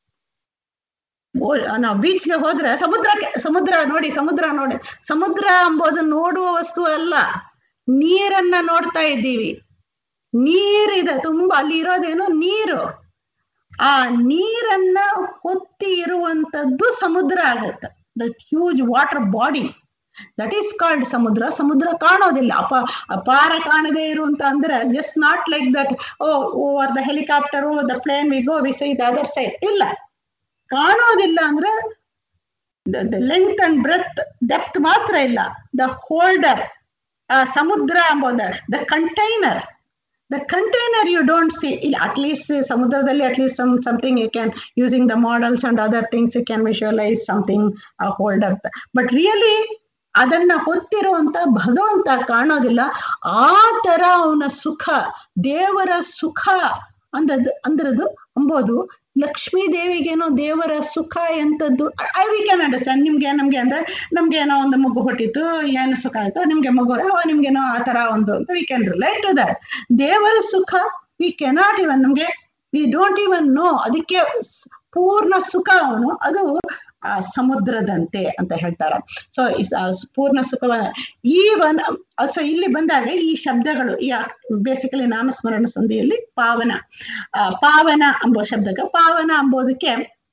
[SPEAKER 1] ನಾವು ಬೀಚ್ಗೆ ಹೋದ್ರೆ ಸಮುದ್ರಕ್ಕೆ ಸಮುದ್ರ ನೋಡಿ ಸಮುದ್ರ ನೋಡಿ ಸಮುದ್ರ ಎಂಬುದು ನೋಡುವ ವಸ್ತು ಅಲ್ಲ ನೀರನ್ನ ನೋಡ್ತಾ ಇದ್ದೀವಿ ನೀರಿದೆ ತುಂಬಾ ಅಲ್ಲಿ ಇರೋದೇನು ನೀರು ಆ ನೀರನ್ನ ಹೊತ್ತಿ ಇರುವಂತದ್ದು ಸಮುದ್ರ ಆಗತ್ತೆ the huge water body that is called ಸಮುದ್ರ ಸಮುದ್ರ ಕಾಣೋದಿಲ್ಲ ಅಪ ಅಪಾರ ಕಾಣದೇ ಇರುವಂತ ಅಂದ್ರೆ ಜಸ್ಟ್ ನಾಟ್ ಲೈಕ್ ದಟ್ ಓ over the helicopter over the plane we go we see the other side ಇಲ್ಲ ಕಾಣೋದಿಲ್ಲ ಅಂದ್ರೆ the length and breadth depth ಮಾತ್ರ ಇಲ್ಲ ದ ಹೋಲ್ಡರ್ ಸಮುದ್ರ ಎಂಬುದು the container the container you don't see ಇಲ್ಲ at least ಸಮುದ್ರದಲ್ಲಿ at least some something you can using the models and other things you can visualise something holder but really ಅದನ್ನ ಹೊತ್ತಿರುವಂತ ಭಗವಂತ ಕಾಣೋದಿಲ್ಲ ಆ ತರ ಅವನ ಸುಖ ದೇವರ ಸುಖ ಅಂದದ್ದು ಅಂದ್ರದು ಅಂಬೋದು ಲಕ್ಷ್ಮೀ ದೇವಿಗೇನೋ ದೇವರ ಸುಖ ಎಂತದ್ದು ಐ ವಿ ಕ್ಯಾನ್ ಅಂಡರ್ಸ್ಟ್ಯಾಂಡ್ ನಿಮ್ಗೆ ನಮ್ಗೆ ಅಂದ್ರೆ ನಮ್ಗೆ ಏನೋ ಒಂದು ಮಗು ಹುಟ್ಟಿತ್ತು ಏನು ಸುಖ ಆಯ್ತು ನಿಮ್ಗೆ ಮಗು ಓ ನಿಮ್ಗೇನೋ ಆ ತರ ಒಂದು ಅಂತ we can relate to that ದೇವರ ಸುಖ ವಿ ಕೆನಾಟ್ ಇವನ್ ನಮ್ಗೆ ವಿ ಡೋಂಟ್ ಇವನ್ ನೋ ಅದಕ್ಕೆ ಸ್- ಪೂರ್ಣ ಸುಖ ಅವನು ಅದು ಆ ಸಮುದ್ರದಂತೆ ಅಂತ ಹೇಳ್ತಾರ ಸೊ ಪೂರ್ಣ ಸುಖವ ಈ ವನ ಸೊ ಇಲ್ಲಿ ಬಂದಾಗ ಈ ಶಬ್ದಗಳು ಈ ಬೇಸಿಕಲಿ ನಾಮಸ್ಮರಣ ಸಂಧಿಯಲ್ಲಿ ಪಾವನ ಆ, ಪಾವನ ಅಂಬೋ ಶಬ್ದಕ್ಕೆ ಪಾವನ ಅಂಬೋದಕ್ಕೆ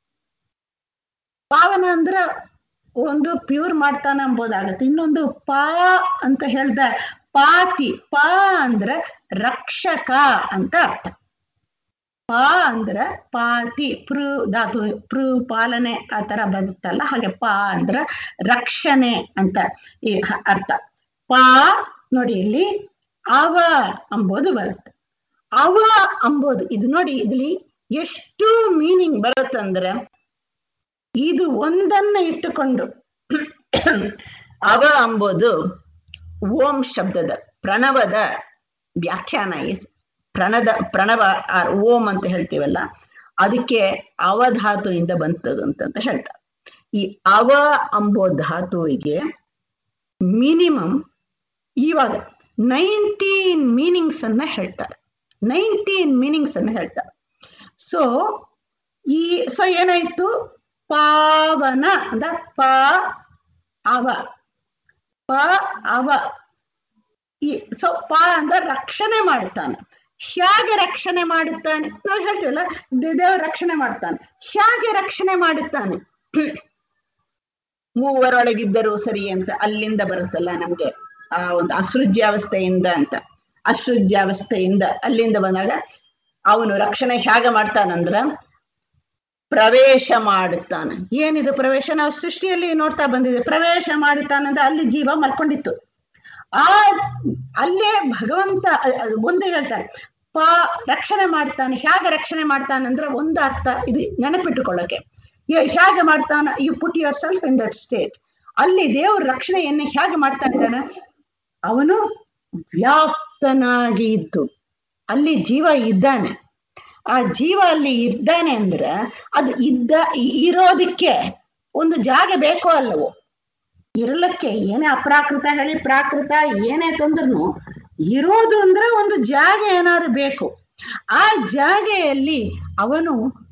[SPEAKER 1] ಪಾವನ ಅಂದ್ರ ಒಂದು ಪ್ಯೂರ್ ಮಾಡ್ತಾನ ಅಂಬೋದಾಗತ್ತೆ ಇನ್ನೊಂದು ಪಾ ಅಂತ ಹೇಳ್ದ ಪಾತಿ ಪಾ ಅಂದ್ರ ರಕ್ಷಕ ಅಂತ ಅರ್ಥ ಪಾ ಅಂದ್ರ ಪಾತಿ ಪೃ ಧಾತು ಪೃ ಪಾಲನೆ ಆ ತರ ಬರುತ್ತಲ್ಲ ಹಾಗೆ ಪಾ ಅಂದ್ರ ರಕ್ಷಣೆ ಅಂತ ಈ ಹ- ಅರ್ಥ ಪಾ ನೋಡಿ ಇಲ್ಲಿ ಅವ ಅಂಬೋದು ಬರುತ್ತೆ ಅವ ಅಂಬೋದು ಇದು ನೋಡಿ ಇಲ್ಲಿ ಎಷ್ಟು ಮೀನಿಂಗ್ ಬರುತ್ತಂದ್ರೆ ಇದು ಒಂದನ್ನ ಇಟ್ಟುಕೊಂಡು ಅವ ಅಂಬೋದು ಓಂ ಶಬ್ದದ ಪ್ರಣವದ ವ್ಯಾಖ್ಯಾನ ಇಸ್ ಪ್ರಣದ ಪ್ರಣವ ಆರ್ ಓಂ ಅಂತ ಹೇಳ್ತೀವಲ್ಲ ಅದಕ್ಕೆ ಅವಧಾತುವಿಂದ ಬಂತದ್ದು ಅಂತಂತ ಹೇಳ್ತಾರೆ ಈ ಅವ ಅಂಬೋ ಧಾತುವಿಗೆ ಮಿನಿಮಮ್ ಇವಾಗ ನೈನ್ಟೀನ್ ಮೀನಿಂಗ್ಸ್ ಅನ್ನ ಹೇಳ್ತಾರೆ ನೈನ್ಟೀನ್ ಮೀನಿಂಗ್ಸ್ ಅನ್ನ ಹೇಳ್ತಾರೆ ಸೊ ಈ ಸೊ ಏನಾಯ್ತು ಪಾವನ ಅಂದ ಪ ಅವ ಪ ಅವ ಈ ಸೊ ಪ ಅಂದ ರಕ್ಷಣೆ ಮಾಡುತ್ತಾನೆ ಹೇಗೆ ರಕ್ಷಣೆ ಮಾಡುತ್ತಾನೆ ನಾವು ಹೇಳ್ತೀವಲ್ಲ ದೇ- ದೇವರು ರಕ್ಷಣೆ ಮಾಡ್ತಾನೆ ಹೇಗೆ ರಕ್ಷಣೆ ಮಾಡುತ್ತಾನೆ ಮೂವರೊಳಗಿದ್ದರೂ ಸರಿ ಅಂತ ಅಲ್ಲಿಂದ ಬರುತ್ತಲ್ಲ ನಮ್ಗೆ ಆ ಒಂದು ಅಸೃಜ್ಯಾವಸ್ಥೆಯಿಂದ ಅಂತ ಅಸೃಜ್ಯಾವಸ್ಥೆಯಿಂದ ಅಲ್ಲಿಂದ ಬಂದಾಗ ಅವನು ರಕ್ಷಣೆ ಹೇಗೆ ಮಾಡ್ತಾನಂದ್ರ ಪ್ರವೇಶ ಮಾಡುತ್ತಾನೆ ಏನಿದು ಪ್ರವೇಶ ನಾವು ಸೃಷ್ಟಿಯಲ್ಲಿ ನೋಡ್ತಾ ಬಂದಿದೆ ಪ್ರವೇಶ ಮಾಡುತ್ತಾನಂದ್ರೆ ಅಲ್ಲಿ ಜೀವ ಮಲ್ಕೊಂಡಿತ್ತು ಆ ಅಲ್ಲೇ ಭಗವಂತ ಅ- ಅದು ಒಂದೇ ಹೇಳ್ತಾರೆ ಪಾ ರಕ್ಷಣೆ ಮಾಡ್ತಾನೆ ಹೇಗೆ ರಕ್ಷಣೆ ಮಾಡ್ತಾನಂದ್ರೆ ಒಂದು ಅರ್ಥ ಇದು ನೆನಪಿಟ್ಟುಕೊಳ್ಳೋಕೆ ಯ- ಹೇಗೆ ಮಾಡ್ತಾನ you put yourself in that state ಅಲ್ಲಿ ದೇವ್ರ ರಕ್ಷಣೆಯನ್ನ ಹೇಗೆ ಮಾಡ್ತಾ ಇದ್ದಾನೆ ಅವನು ವ್ಯಾಪ್ತನಾಗಿ ಇದ್ದು ಅಲ್ಲಿ ಜೀವ ಇದ್ದಾನೆ ಆ ಜೀವ ಅಲ್ಲಿ ಇದ್ದಾನೆ ಅಂದ್ರೆ ಅದು ಇದ್ದ ಇ- ಇರೋದಕ್ಕೆ ಒಂದು ಜಾಗ ಬೇಕೋ ಅಲ್ಲವೋ ಇರಲಕ್ಕೆ ಏನೇ ಅಪ್ರಾಕೃತ ಹೇಳಿ ಪ್ರಾಕೃತ ಏನೇ ತಂದ್ರೂ ಇರೋದು ಅಂದ್ರೆ ಒಂದು ಜಾಗ ಏನಾದ್ರು ಬೇಕು ಆ ಜಾಗೆಯಲ್ಲಿ ಅವನು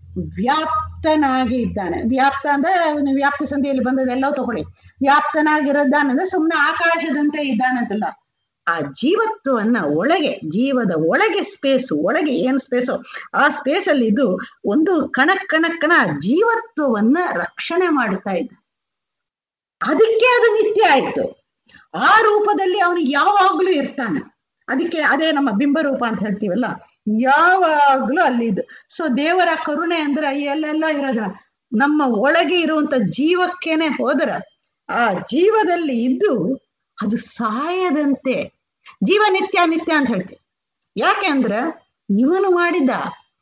[SPEAKER 1] ವ್ಯಾಪ್ತನಾಗಿ ಇದ್ದಾನೆ ವ್ಯಾಪ್ತ ಅಂದ್ರೆ ಅವನು ವ್ಯಾಪ್ತಿ ಸಂಧಿಯಲ್ಲಿ ಬಂದದೆಲ್ಲವೂ ತಗೊಳ್ಳಿ ವ್ಯಾಪ್ತನಾಗಿರೋದಾನಂದ್ರೆ ಸುಮ್ಮನೆ ಆಕಾಶದಂತೆ ಇದ್ದಾನಂತಲ್ಲ ಆ ಜೀವತ್ವವನ್ನ ಒಳಗೆ ಜೀವದ ಒಳಗೆ ಸ್ಪೇಸ್ ಒಳಗೆ ಏನ್ ಸ್ಪೇಸು ಆ ಸ್ಪೇಸ್ ಅಲ್ಲಿ ಇದು ಒಂದು ಕಣ ಕಣ ಕಣ ಜೀವತ್ವವನ್ನ ರಕ್ಷಣೆ ಮಾಡುತ್ತಾ ಇದ್ದ ಅದಕ್ಕೆ ಅದು ನಿತ್ಯ ಆಯ್ತು ಆ ರೂಪದಲ್ಲಿ ಅವನು ಯಾವಾಗ್ಲೂ ಇರ್ತಾನೆ ಅದಕ್ಕೆ ಅದೇ ನಮ್ಮ ಬಿಂಬರೂಪ ಅಂತ ಹೇಳ್ತೀವಲ್ಲ ಯಾವಾಗ್ಲೂ ಅಲ್ಲಿ ಇದು ಸೊ ದೇವರ ಕರುಣೆ ಅಂದ್ರೆ ಎಲ್ಲೆಲ್ಲ ಇರೋದ್ರ ನಮ್ಮ ಒಳಗೆ ಇರುವಂತ ಜೀವಕ್ಕೇನೆ ಹೋದ್ರ ಆ ಜೀವದಲ್ಲಿ ಇದ್ದು ಅದು ಸಾಯದಂತೆ ಜೀವ ನಿತ್ಯ ನಿತ್ಯ ಅಂತ ಹೇಳ್ತೀವಿ ಯಾಕೆ ಅಂದ್ರ ಇವನು ಮಾಡಿದ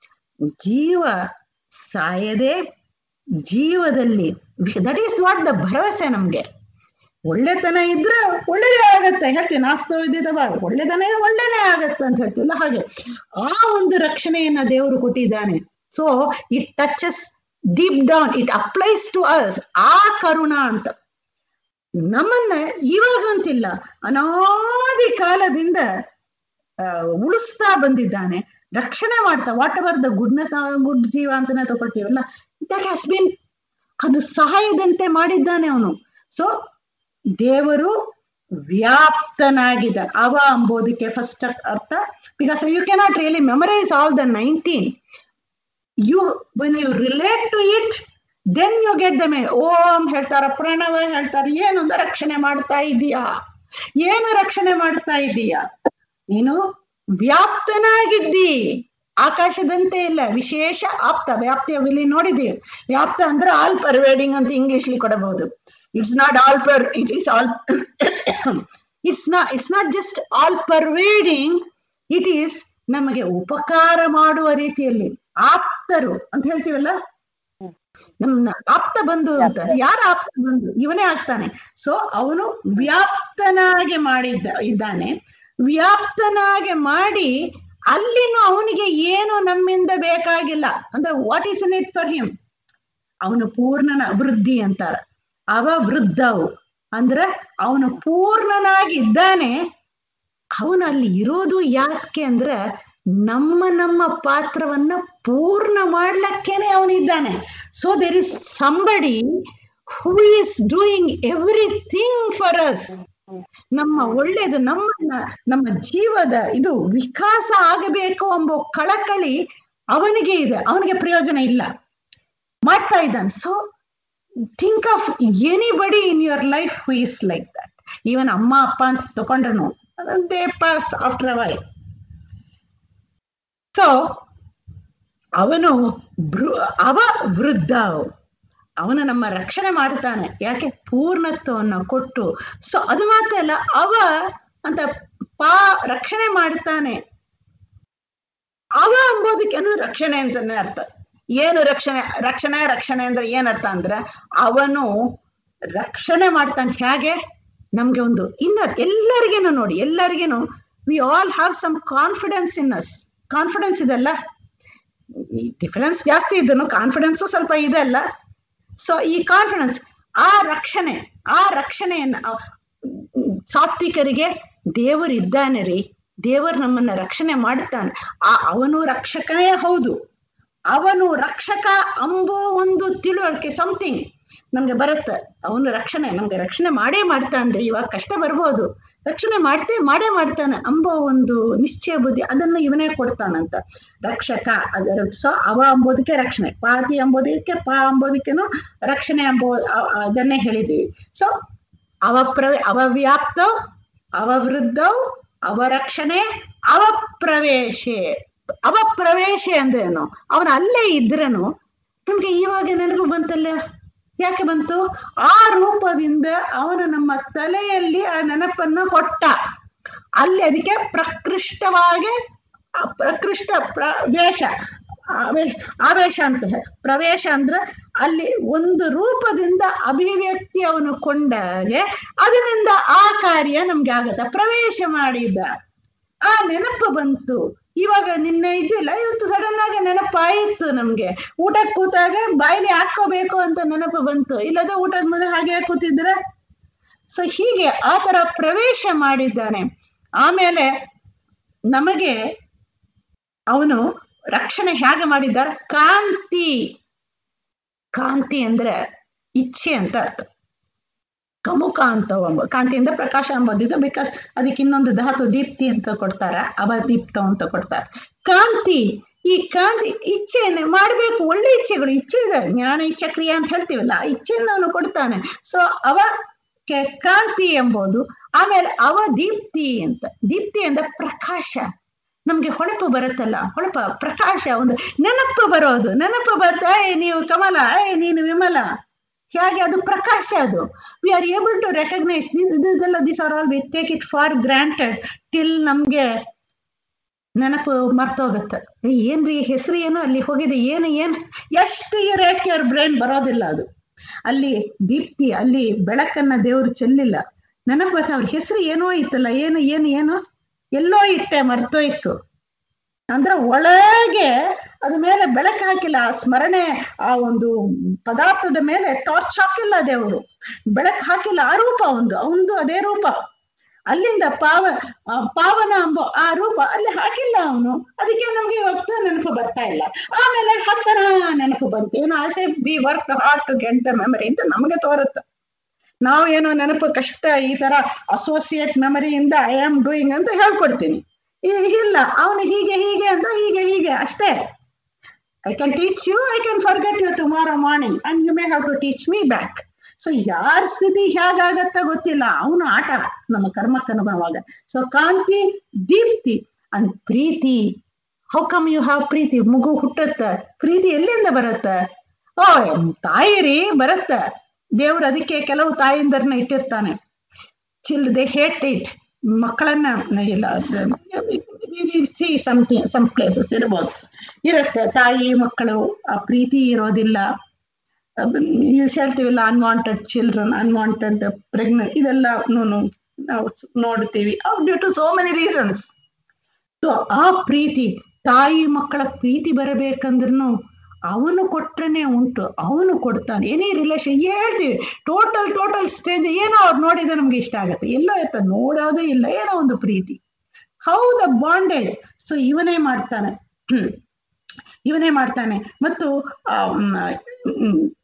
[SPEAKER 1] ಜೀವ ಸಾಯದೆ ಜೀವದಲ್ಲಿ ದಟ್ ಈಸ್ ವಾಟ್ ದ ಭರವಸೆ ನಮ್ಗೆ ಒಳ್ಳೆತನ ಇದ್ರೆ ಒಳ್ಳೇದೇ ಆಗತ್ತೆ ಹೇಳ್ತೀವಿ ನಾಸ್ತ ಇದ್ದಿದ್ದವ ಒಳ್ಳೆತನ ಇದ್ರೆ ಒಳ್ಳೇದೇ ಆಗತ್ತೆ ಅಂತ ಹೇಳ್ತೀವಲ್ಲ ಹಾಗೆ ಆ ಒಂದು ರಕ್ಷಣೆಯನ್ನ ದೇವರು ಕೊಟ್ಟಿದ್ದಾನೆ so it touches deep down it applies to us ಆ ಕರುಣ ಅಂತ ನಮ್ಮನ್ನ ಇವಾಗ ಅಂತಿಲ್ಲ ಅನಾದಿ ಕಾಲದಿಂದ ಆ, ಉಳಿಸ್ತಾ ಬಂದಿದ್ದಾನೆ ರಕ್ಷಣೆ ಮಾಡ್ತಾ whatever the goodness good ಜೀವ ಅಂತಾನೆ ತಗೊಳ್ತೀವಲ್ಲ ದಟ್ ಹ್ಯಾಸ್ ಬಿನ್ ಅದು ಸಹಾಯದಂತೆ ಮಾಡಿದ್ದಾನೆ ಅವನು ಸೊ ದೇವರು ವ್ಯಾಪ್ತನಾಗಿದ್ದ ಅವ ಅಂಬೋದಕ್ಕೆ ಫಸ್ಟ್ ಅರ್ಥ because you cannot really memorise all the nineteen you when you relate to it then you get the ಮೇ ಓಂ ಹೇಳ್ತಾರ ಪ್ರಣವ ಹೇಳ್ತಾರ ಏನು ರಕ್ಷಣೆ ಮಾಡ್ತಾ ಇದೀಯಾ ಏನು ರಕ್ಷಣೆ ಮಾಡ್ತಾ ಇದೀಯಾ ನೀನು ವ್ಯಾಪ್ತನಾಗಿದ್ದಿ ಆಕಾಶದಂತೆ ಇಲ್ಲ ವಿಶೇಷ ಆಪ್ತ ವ್ಯಾಪ್ತಿಯ ಇಲ್ಲಿ ನೋಡಿದೀವಿ ವ್ಯಾಪ್ತ ಅಂದ್ರೆ ಆಲ್ ಪರ್ವೇಡಿಂಗ್ ಅಂತ ಇಂಗ್ಲಿಷ್ಲಿ ಕೊಡಬಹುದು it's not all per it is all it's ನಾ it's not just all pervading it is ನಮಗೆ ಉಪಕಾರ ಮಾಡುವ ರೀತಿಯಲ್ಲಿ ಆಪ್ತರು ಅಂತ ಹೇಳ್ತೀವಲ್ಲ ನಮ್ಮ ಆಪ್ತ ಬಂಧು ಅಂತ ಯಾರ ಆಪ್ತ ಬಂಧು ಇವನೇ ಆಗ್ತಾನೆ ಸೊ ಅವನು ವ್ಯಾಪ್ತನಾಗಿ ಮಾಡಿದ್ದ ಇದ್ದಾನೆ ವ್ಯಾಪ್ತನಾಗಿ ಮಾಡಿ ಅಲ್ಲಿನೂ ಅವನಿಗೆ ಏನು ನಮ್ಮಿಂದ ಬೇಕಾಗಿಲ್ಲ ಅಂದ್ರೆ what is in it for him ಅವನು ಪೂರ್ಣನ ವೃದ್ಧಿ ಅಂತಾರ ಅವ ವೃದ್ಧವು ಅಂದ್ರೆ ಅವನು ಪೂರ್ಣನಾಗಿ ಇದ್ದಾನೆ ಅವನು ಅಲ್ಲಿ ಇರೋದು ಯಾಕೆ ಅಂದ್ರೆ ನಮ್ಮ ನಮ್ಮ ಪಾತ್ರವನ್ನ ಪೂರ್ಣ ಮಾಡ್ಲಕ್ಕೇನೆ ಅವನಿದ್ದಾನೆ so there is somebody who is doing everything for us ನಮ್ಮ ಒಳ್ಳೇದು ನಮ್ಮನ್ನ ನಮ್ಮ ಜೀವದ ಇದು ವಿಕಾಸ ಆಗಬೇಕು ಎಂಬ ಕಳಕಳಿ ಅವನಿಗೆ ಇದೆ ಅವನಿಗೆ ಪ್ರಯೋಜನ ಇಲ್ಲ ಮಾಡ್ತಾ ಇದ್ದಾನೆ so think of anybody in your life who is like that even ಅಮ್ಮ ಅಪ್ಪ ಅಂತ ತಗೊಂಡ್ರು they pass after why so ಅವನು ಅವ ವೃದ್ಧ ಅವನು ನಮ್ಮ ರಕ್ಷಣೆ ಮಾಡ್ತಾನೆ ಯಾಕೆ ಪೂರ್ಣತ್ವವನ್ನು ಕೊಟ್ಟು ಸೊ ಅದು ಮಾತ್ರ ಅಲ್ಲ ಅವ ಅಂತ ಪಾ ರಕ್ಷಣೆ ಮಾಡ್ತಾನೆ ಅವ ಎಂಬುದಕ್ಕೇನು ರಕ್ಷಣೆ ಅಂತಾನೆ ಅರ್ಥ ಏನು ರಕ್ಷಣೆ ರಕ್ಷಣೆ ರಕ್ಷಣೆ ಅಂದ್ರೆ ಏನರ್ಥ ಅಂದ್ರೆ ಅವನು ರಕ್ಷಣೆ ಮಾಡ್ತಾನೆ ಹೇಗೆ ನಮ್ಗೆ ಒಂದು ಇನ್ನ ಎಲ್ಲರಿಗೇನು ನೋಡಿ ಎಲ್ಲರಿಗೇನು we all have some confidence in us confidence ಇದೆಲ್ಲ ಡಿಫರೆನ್ಸ್ ಜಾಸ್ತಿ ಇದ್ದನು ಕಾನ್ಫಿಡೆನ್ಸು ಸ್ವಲ್ಪ ಇದೆ ಅಲ್ಲ ಸೊ ಈ ಕಾನ್ಫಿಡೆನ್ಸ್ ಆ ರಕ್ಷಣೆ ಆ ರಕ್ಷಣೆಯನ್ನ ಸಾತ್ವಿಕರಿಗೆ ದೇವರು ಇದ್ದಾನೆ ರೀ ದೇವರು ನಮ್ಮನ್ನ ರಕ್ಷಣೆ ಮಾಡ್ತಾನೆ ಆ ಅವನು ರಕ್ಷಕನೇ ಹೌದು ಅವನು ರಕ್ಷಕ ಅಂಬೋ ಒಂದು ತಿಳುವಳಿಕೆ ಸಮಥಿಂಗ್ ನಮ್ಗೆ ಬರುತ್ತೆ ಅವನು ರಕ್ಷಣೆ ನಮ್ಗೆ ರಕ್ಷಣೆ ಮಾಡೇ ಮಾಡ್ತಾನ್ರಿ ಇವಾಗ ಕಷ್ಟ ಬರ್ಬೋದು ರಕ್ಷಣೆ ಮಾಡ್ತೇ ಮಾಡೇ ಮಾಡ್ತಾನೆ ಅಂಬೋ ಒಂದು ನಿಶ್ಚಯ ಬುದ್ಧಿ ಅದನ್ನು ಇವನೇ ಕೊಡ್ತಾನಂತ ರಕ್ಷಕ ಅದರ ಸೊ ಅವ ಅಂಬೋದಕ್ಕೆ ರಕ್ಷಣೆ ಪಾತಿ ಅಂಬೋದಕ್ಕೆ ಪಾ ಅಂಬೋದಕ್ಕೇನು ರಕ್ಷಣೆ ಅಂಬೋ ಅದನ್ನೇ ಹೇಳಿದ್ದೀವಿ ಸೊ ಅವ ಪ್ರವೇ ಅವವ್ಯಾಪ್ತವ್ ಅವವೃದ್ಧವ್ ಅವರಕ್ಷಣೆ ಅವಪ್ರವೇಶ ಅವಪ್ರವೇಶ ಅಂದ್ರೇನು ಅವನ ಅಲ್ಲೇ ಇದ್ರನು ನಮ್ಗೆ ಇವಾಗ ನೆನಪು ಬಂತಲ್ಲ ಯಾಕೆ ಬಂತು ಆ ರೂಪದಿಂದ ಅವನು ನಮ್ಮ ತಲೆಯಲ್ಲಿ ಆ ನೆನಪನ್ನ ಕೊಟ್ಟ ಅಲ್ಲಿ ಅದಕ್ಕೆ ಪ್ರಕೃಷ್ಟವಾಗಿ ಪ್ರಕೃಷ್ಟ ಪ್ರವೇಶ ಆವೇಶ ಆವೇಶ ಅಂತ ಪ್ರವೇಶ ಅಂದ್ರೆ ಅಲ್ಲಿ ಒಂದು ರೂಪದಿಂದ ಅಭಿವ್ಯಕ್ತಿ ಅವನು ಕೊಂಡಾಗೆ ಅದರಿಂದ ಆ ಕಾರ್ಯ ನಮ್ಗೆ ಆಗತ್ತ ಪ್ರವೇಶ ಮಾಡಿದ ಆ ನೆನಪು ಬಂತು ಇವಾಗ ನಿನ್ನೆ ಇದ್ದಿಲ್ಲ ಇವತ್ತು ಸಡನ್ ಆಗಿ ನೆನಪಾಯಿತು ನಮ್ಗೆ ಊಟಕ್ಕೆ ಕೂತಾಗ ಬಾಯಿಲಿ ಹಾಕೋಬೇಕು ಅಂತ ನೆನಪು ಬಂತು ಇಲ್ಲದ ಊಟದ ಮುಂದೆ ಹಾಗೆ ಕೂತಿದ್ರೆ ಸೊ ಹೀಗೆ ಆ ತರ ಪ್ರವೇಶ ಮಾಡಿದ್ದಾನೆ ಆಮೇಲೆ ನಮಗೆ ಅವನು ರಕ್ಷಣೆ ಹೇಗೆ ಮಾಡಿದ್ದಾರೆ ಕಾಂತಿ ಕಾಂತಿ ಅಂದ್ರೆ ಇಚ್ಛೆ ಅಂತ ಅರ್ಥ ಕಮುಕ ಅಂತ ಎಂಬ ಕಾಂತಿಯಿಂದ ಪ್ರಕಾಶ ಎಂಬುದಿದೆ ಬಿಕಾಸ್ ಅದಕ್ಕೆ ಇನ್ನೊಂದು ಧಾತು ದೀಪ್ತಿ ಅಂತ ಕೊಡ್ತಾರೆ ಅವದೀಪ್ತ ಅಂತ ಕೊಡ್ತಾರೆ ಕಾಂತಿ ಈ ಕಾಂತಿ ಇಚ್ಛೆಯನ್ನೇ ಮಾಡಬೇಕು ಒಳ್ಳೆ ಇಚ್ಛೆಗಳು ಇಚ್ಛೆ ಇದೆ ಜ್ಞಾನ ಇಚ್ಛೆ ಕ್ರಿಯೆ ಅಂತ ಹೇಳ್ತೀವಲ್ಲ ಆ ಇಚ್ಛೆಯನ್ನು ಅವನು ಕೊಡ್ತಾನೆ ಸೊ ಅವ ಕಾಂತಿ ಎಂಬುದು ಆಮೇಲೆ ಅವ ದೀಪ್ತಿ ಅಂತ ದೀಪ್ತಿ ಅಂದ್ರೆ ಪ್ರಕಾಶ ನಮ್ಗೆ ಹೊಳಪು ಬರುತ್ತಲ್ಲ ಹೊಳಪ ಪ್ರಕಾಶ ಒಂದು ನೆನಪು ಬರೋದು ನೆನಪು ಬರ್ತ ಏ ನೀವು ಕಮಲ ಏ ನೀನು ವಿಮಲ ಹೇಗೆ ಅದು ಪ್ರಕಾಶ ಅದು we are able to recognise ಇದೆಲ್ಲ this are all we take it for granted till ನಮ್ಗೆ ನೆನಪು ಮರ್ತೋಗತ್ತೆ ಏನ್ರಿ ಹೆಸರು ಏನು ಅಲ್ಲಿ ಹೋಗಿದೆ ಏನು ಏನು ಎಷ್ಟು ರೇಟ್ ಅವ್ರ ಬ್ರೈನ್ ಬರೋದಿಲ್ಲ ಅದು ಅಲ್ಲಿ ದೀಪ್ತಿ ಅಲ್ಲಿ ಬೆಳಕನ್ನ ದೇವರು ಚೆಲ್ಲಿಲ್ಲ ನೆನಪು ಬರ್ತಾ ಅವ್ರ ಹೆಸರು ಏನೋ ಇತ್ತಲ್ಲ ಏನು ಏನು ಏನೋ ಎಲ್ಲೋ ಇಟ್ಟೆ ಮರ್ತೋಯ್ತು ಅಂದ್ರೆ ಒಳಗೆ ಅದ ಮೇಲೆ ಬೆಳಕು ಹಾಕಿಲ್ಲ ಆ ಸ್ಮರಣೆ ಆ ಒಂದು ಪದಾರ್ಥದ ಮೇಲೆ ಟಾರ್ಚ್ ಹಾಕಿಲ್ಲ ದೇವರು ಬೆಳಕು ಹಾಕಿಲ್ಲ ಆ ರೂಪ ಒಂದು ಅವಂದು ಅದೇ ರೂಪ ಅಲ್ಲಿಂದ ಪಾವ ಪಾವನ ಎಂಬ ಆ ರೂಪ ಅಲ್ಲಿ ಹಾಕಿಲ್ಲ ಅವನು ಅದಕ್ಕೆ ನಮ್ಗೆ ಇವತ್ತು ನೆನಪು ಬರ್ತಾ ಇಲ್ಲ ಆಮೇಲೆ ಹತ್ತರ ನೆನಪು ಬಂತು ಇವನು ಆಸೆ be work hard to get the memory ಅಂತ ನಮಗೆ ತೋರುತ್ತೆ ನಾವು ಏನೋ ನೆನಪು ಕಷ್ಟ ಈ ತರ ಅಸೋಸಿಯೇಟ್ ಮೆಮರಿಯಿಂದ ಐ ಆಮ್ ಡೂಯಿಂಗ್ ಅಂತ ಹೇಳ್ಕೊಡ್ತೀನಿ ಇಲ್ಲ ಅವನು ಹೀಗೆ ಹೀಗೆ ಅಂತ ಹೀಗೆ ಹೀಗೆ ಅಷ್ಟೇ I can teach you I can forget you tomorrow morning and you may have to teach me back so ಯಾರ ಸ್ಥಿತಿ ಹೇಗಾಗತ್ತ ಗೊತ್ತಿಲ್ಲ ಅವನು ಆಟ ನಮ್ಮ ಕರ್ಮಕ್ಕನುಗುಣವಾಗ ಸೊ ಕಾಂತಿ ದೀಪ್ತಿ ಅಂಡ್ ಪ್ರೀತಿ ಹೌ ಕಮ್ ಯು ಹ್ಯಾವ್ ಪ್ರೀತಿ ಮಗು ಹುಟ್ಟುತ್ತ ಪ್ರೀತಿ ಎಲ್ಲಿಂದ ಬರುತ್ತ ಓ ತಾಯಿ ರೀ ಬರುತ್ತ ದೇವ್ರು ಅದಕ್ಕೆ ಕೆಲವು ತಾಯಿಂದರ್ನ ಇಟ್ಟಿರ್ತಾನೆ ಚಿಲ್ ದೇ ಹೇಟ್ ಇಟ್ ಮಕ್ಕಳನ್ನ ಇಲ್ಲ ಸಿ ಸಮಥಿಂಗ್ ಸಮ್ ಪ್ಲೇಸಸ್ ಇರ್ಬೋದು ಇರುತ್ತೆ ತಾಯಿ ಮಕ್ಕಳು ಆ ಪ್ರೀತಿ ಇರೋದಿಲ್ಲ ಹೇಳ್ತೀವಿಲ್ಲ ಅನ್ವಾಂಟೆಡ್ ಚಿಲ್ಡ್ರನ್ ಅನ್ವಾಂಟೆಡ್ ಪ್ರೆಗ್ನೆಂಟ್ ಇದೆಲ್ಲ ನಾವು ನೋಡ್ತೀವಿ due to so many reasons so ಆ ಪ್ರೀತಿ ತಾಯಿ ಮಕ್ಕಳ ಪ್ರೀತಿ ಬರಬೇಕಂದ್ರೂ ಅವನು ಕೊಟ್ರೇನೆ ಉಂಟು ಅವನು ಕೊಡ್ತಾನೆ ಏನೇ ರಿಲೇಷನ್ ಹೇಳ್ತೀವಿ ಟೋಟಲ್ ಟೋಟಲ್ ಸ್ಟೇಜ್ ಏನೋ ಅವ್ರು ನೋಡಿದ್ರೆ ನಮ್ಗೆ ಇಷ್ಟ ಆಗುತ್ತೆ ಎಲ್ಲೋ ಇರ್ತದೆ ನೋಡೋದೇ ಇಲ್ಲ ಏನೋ ಒಂದು ಪ್ರೀತಿ ಹೌ ದ ಬಾಂಡೇಜ್ ಸೊ ಇವನೇ ಮಾಡ್ತಾನೆ ಇವನೇ ಮಾಡ್ತಾನೆ ಮತ್ತು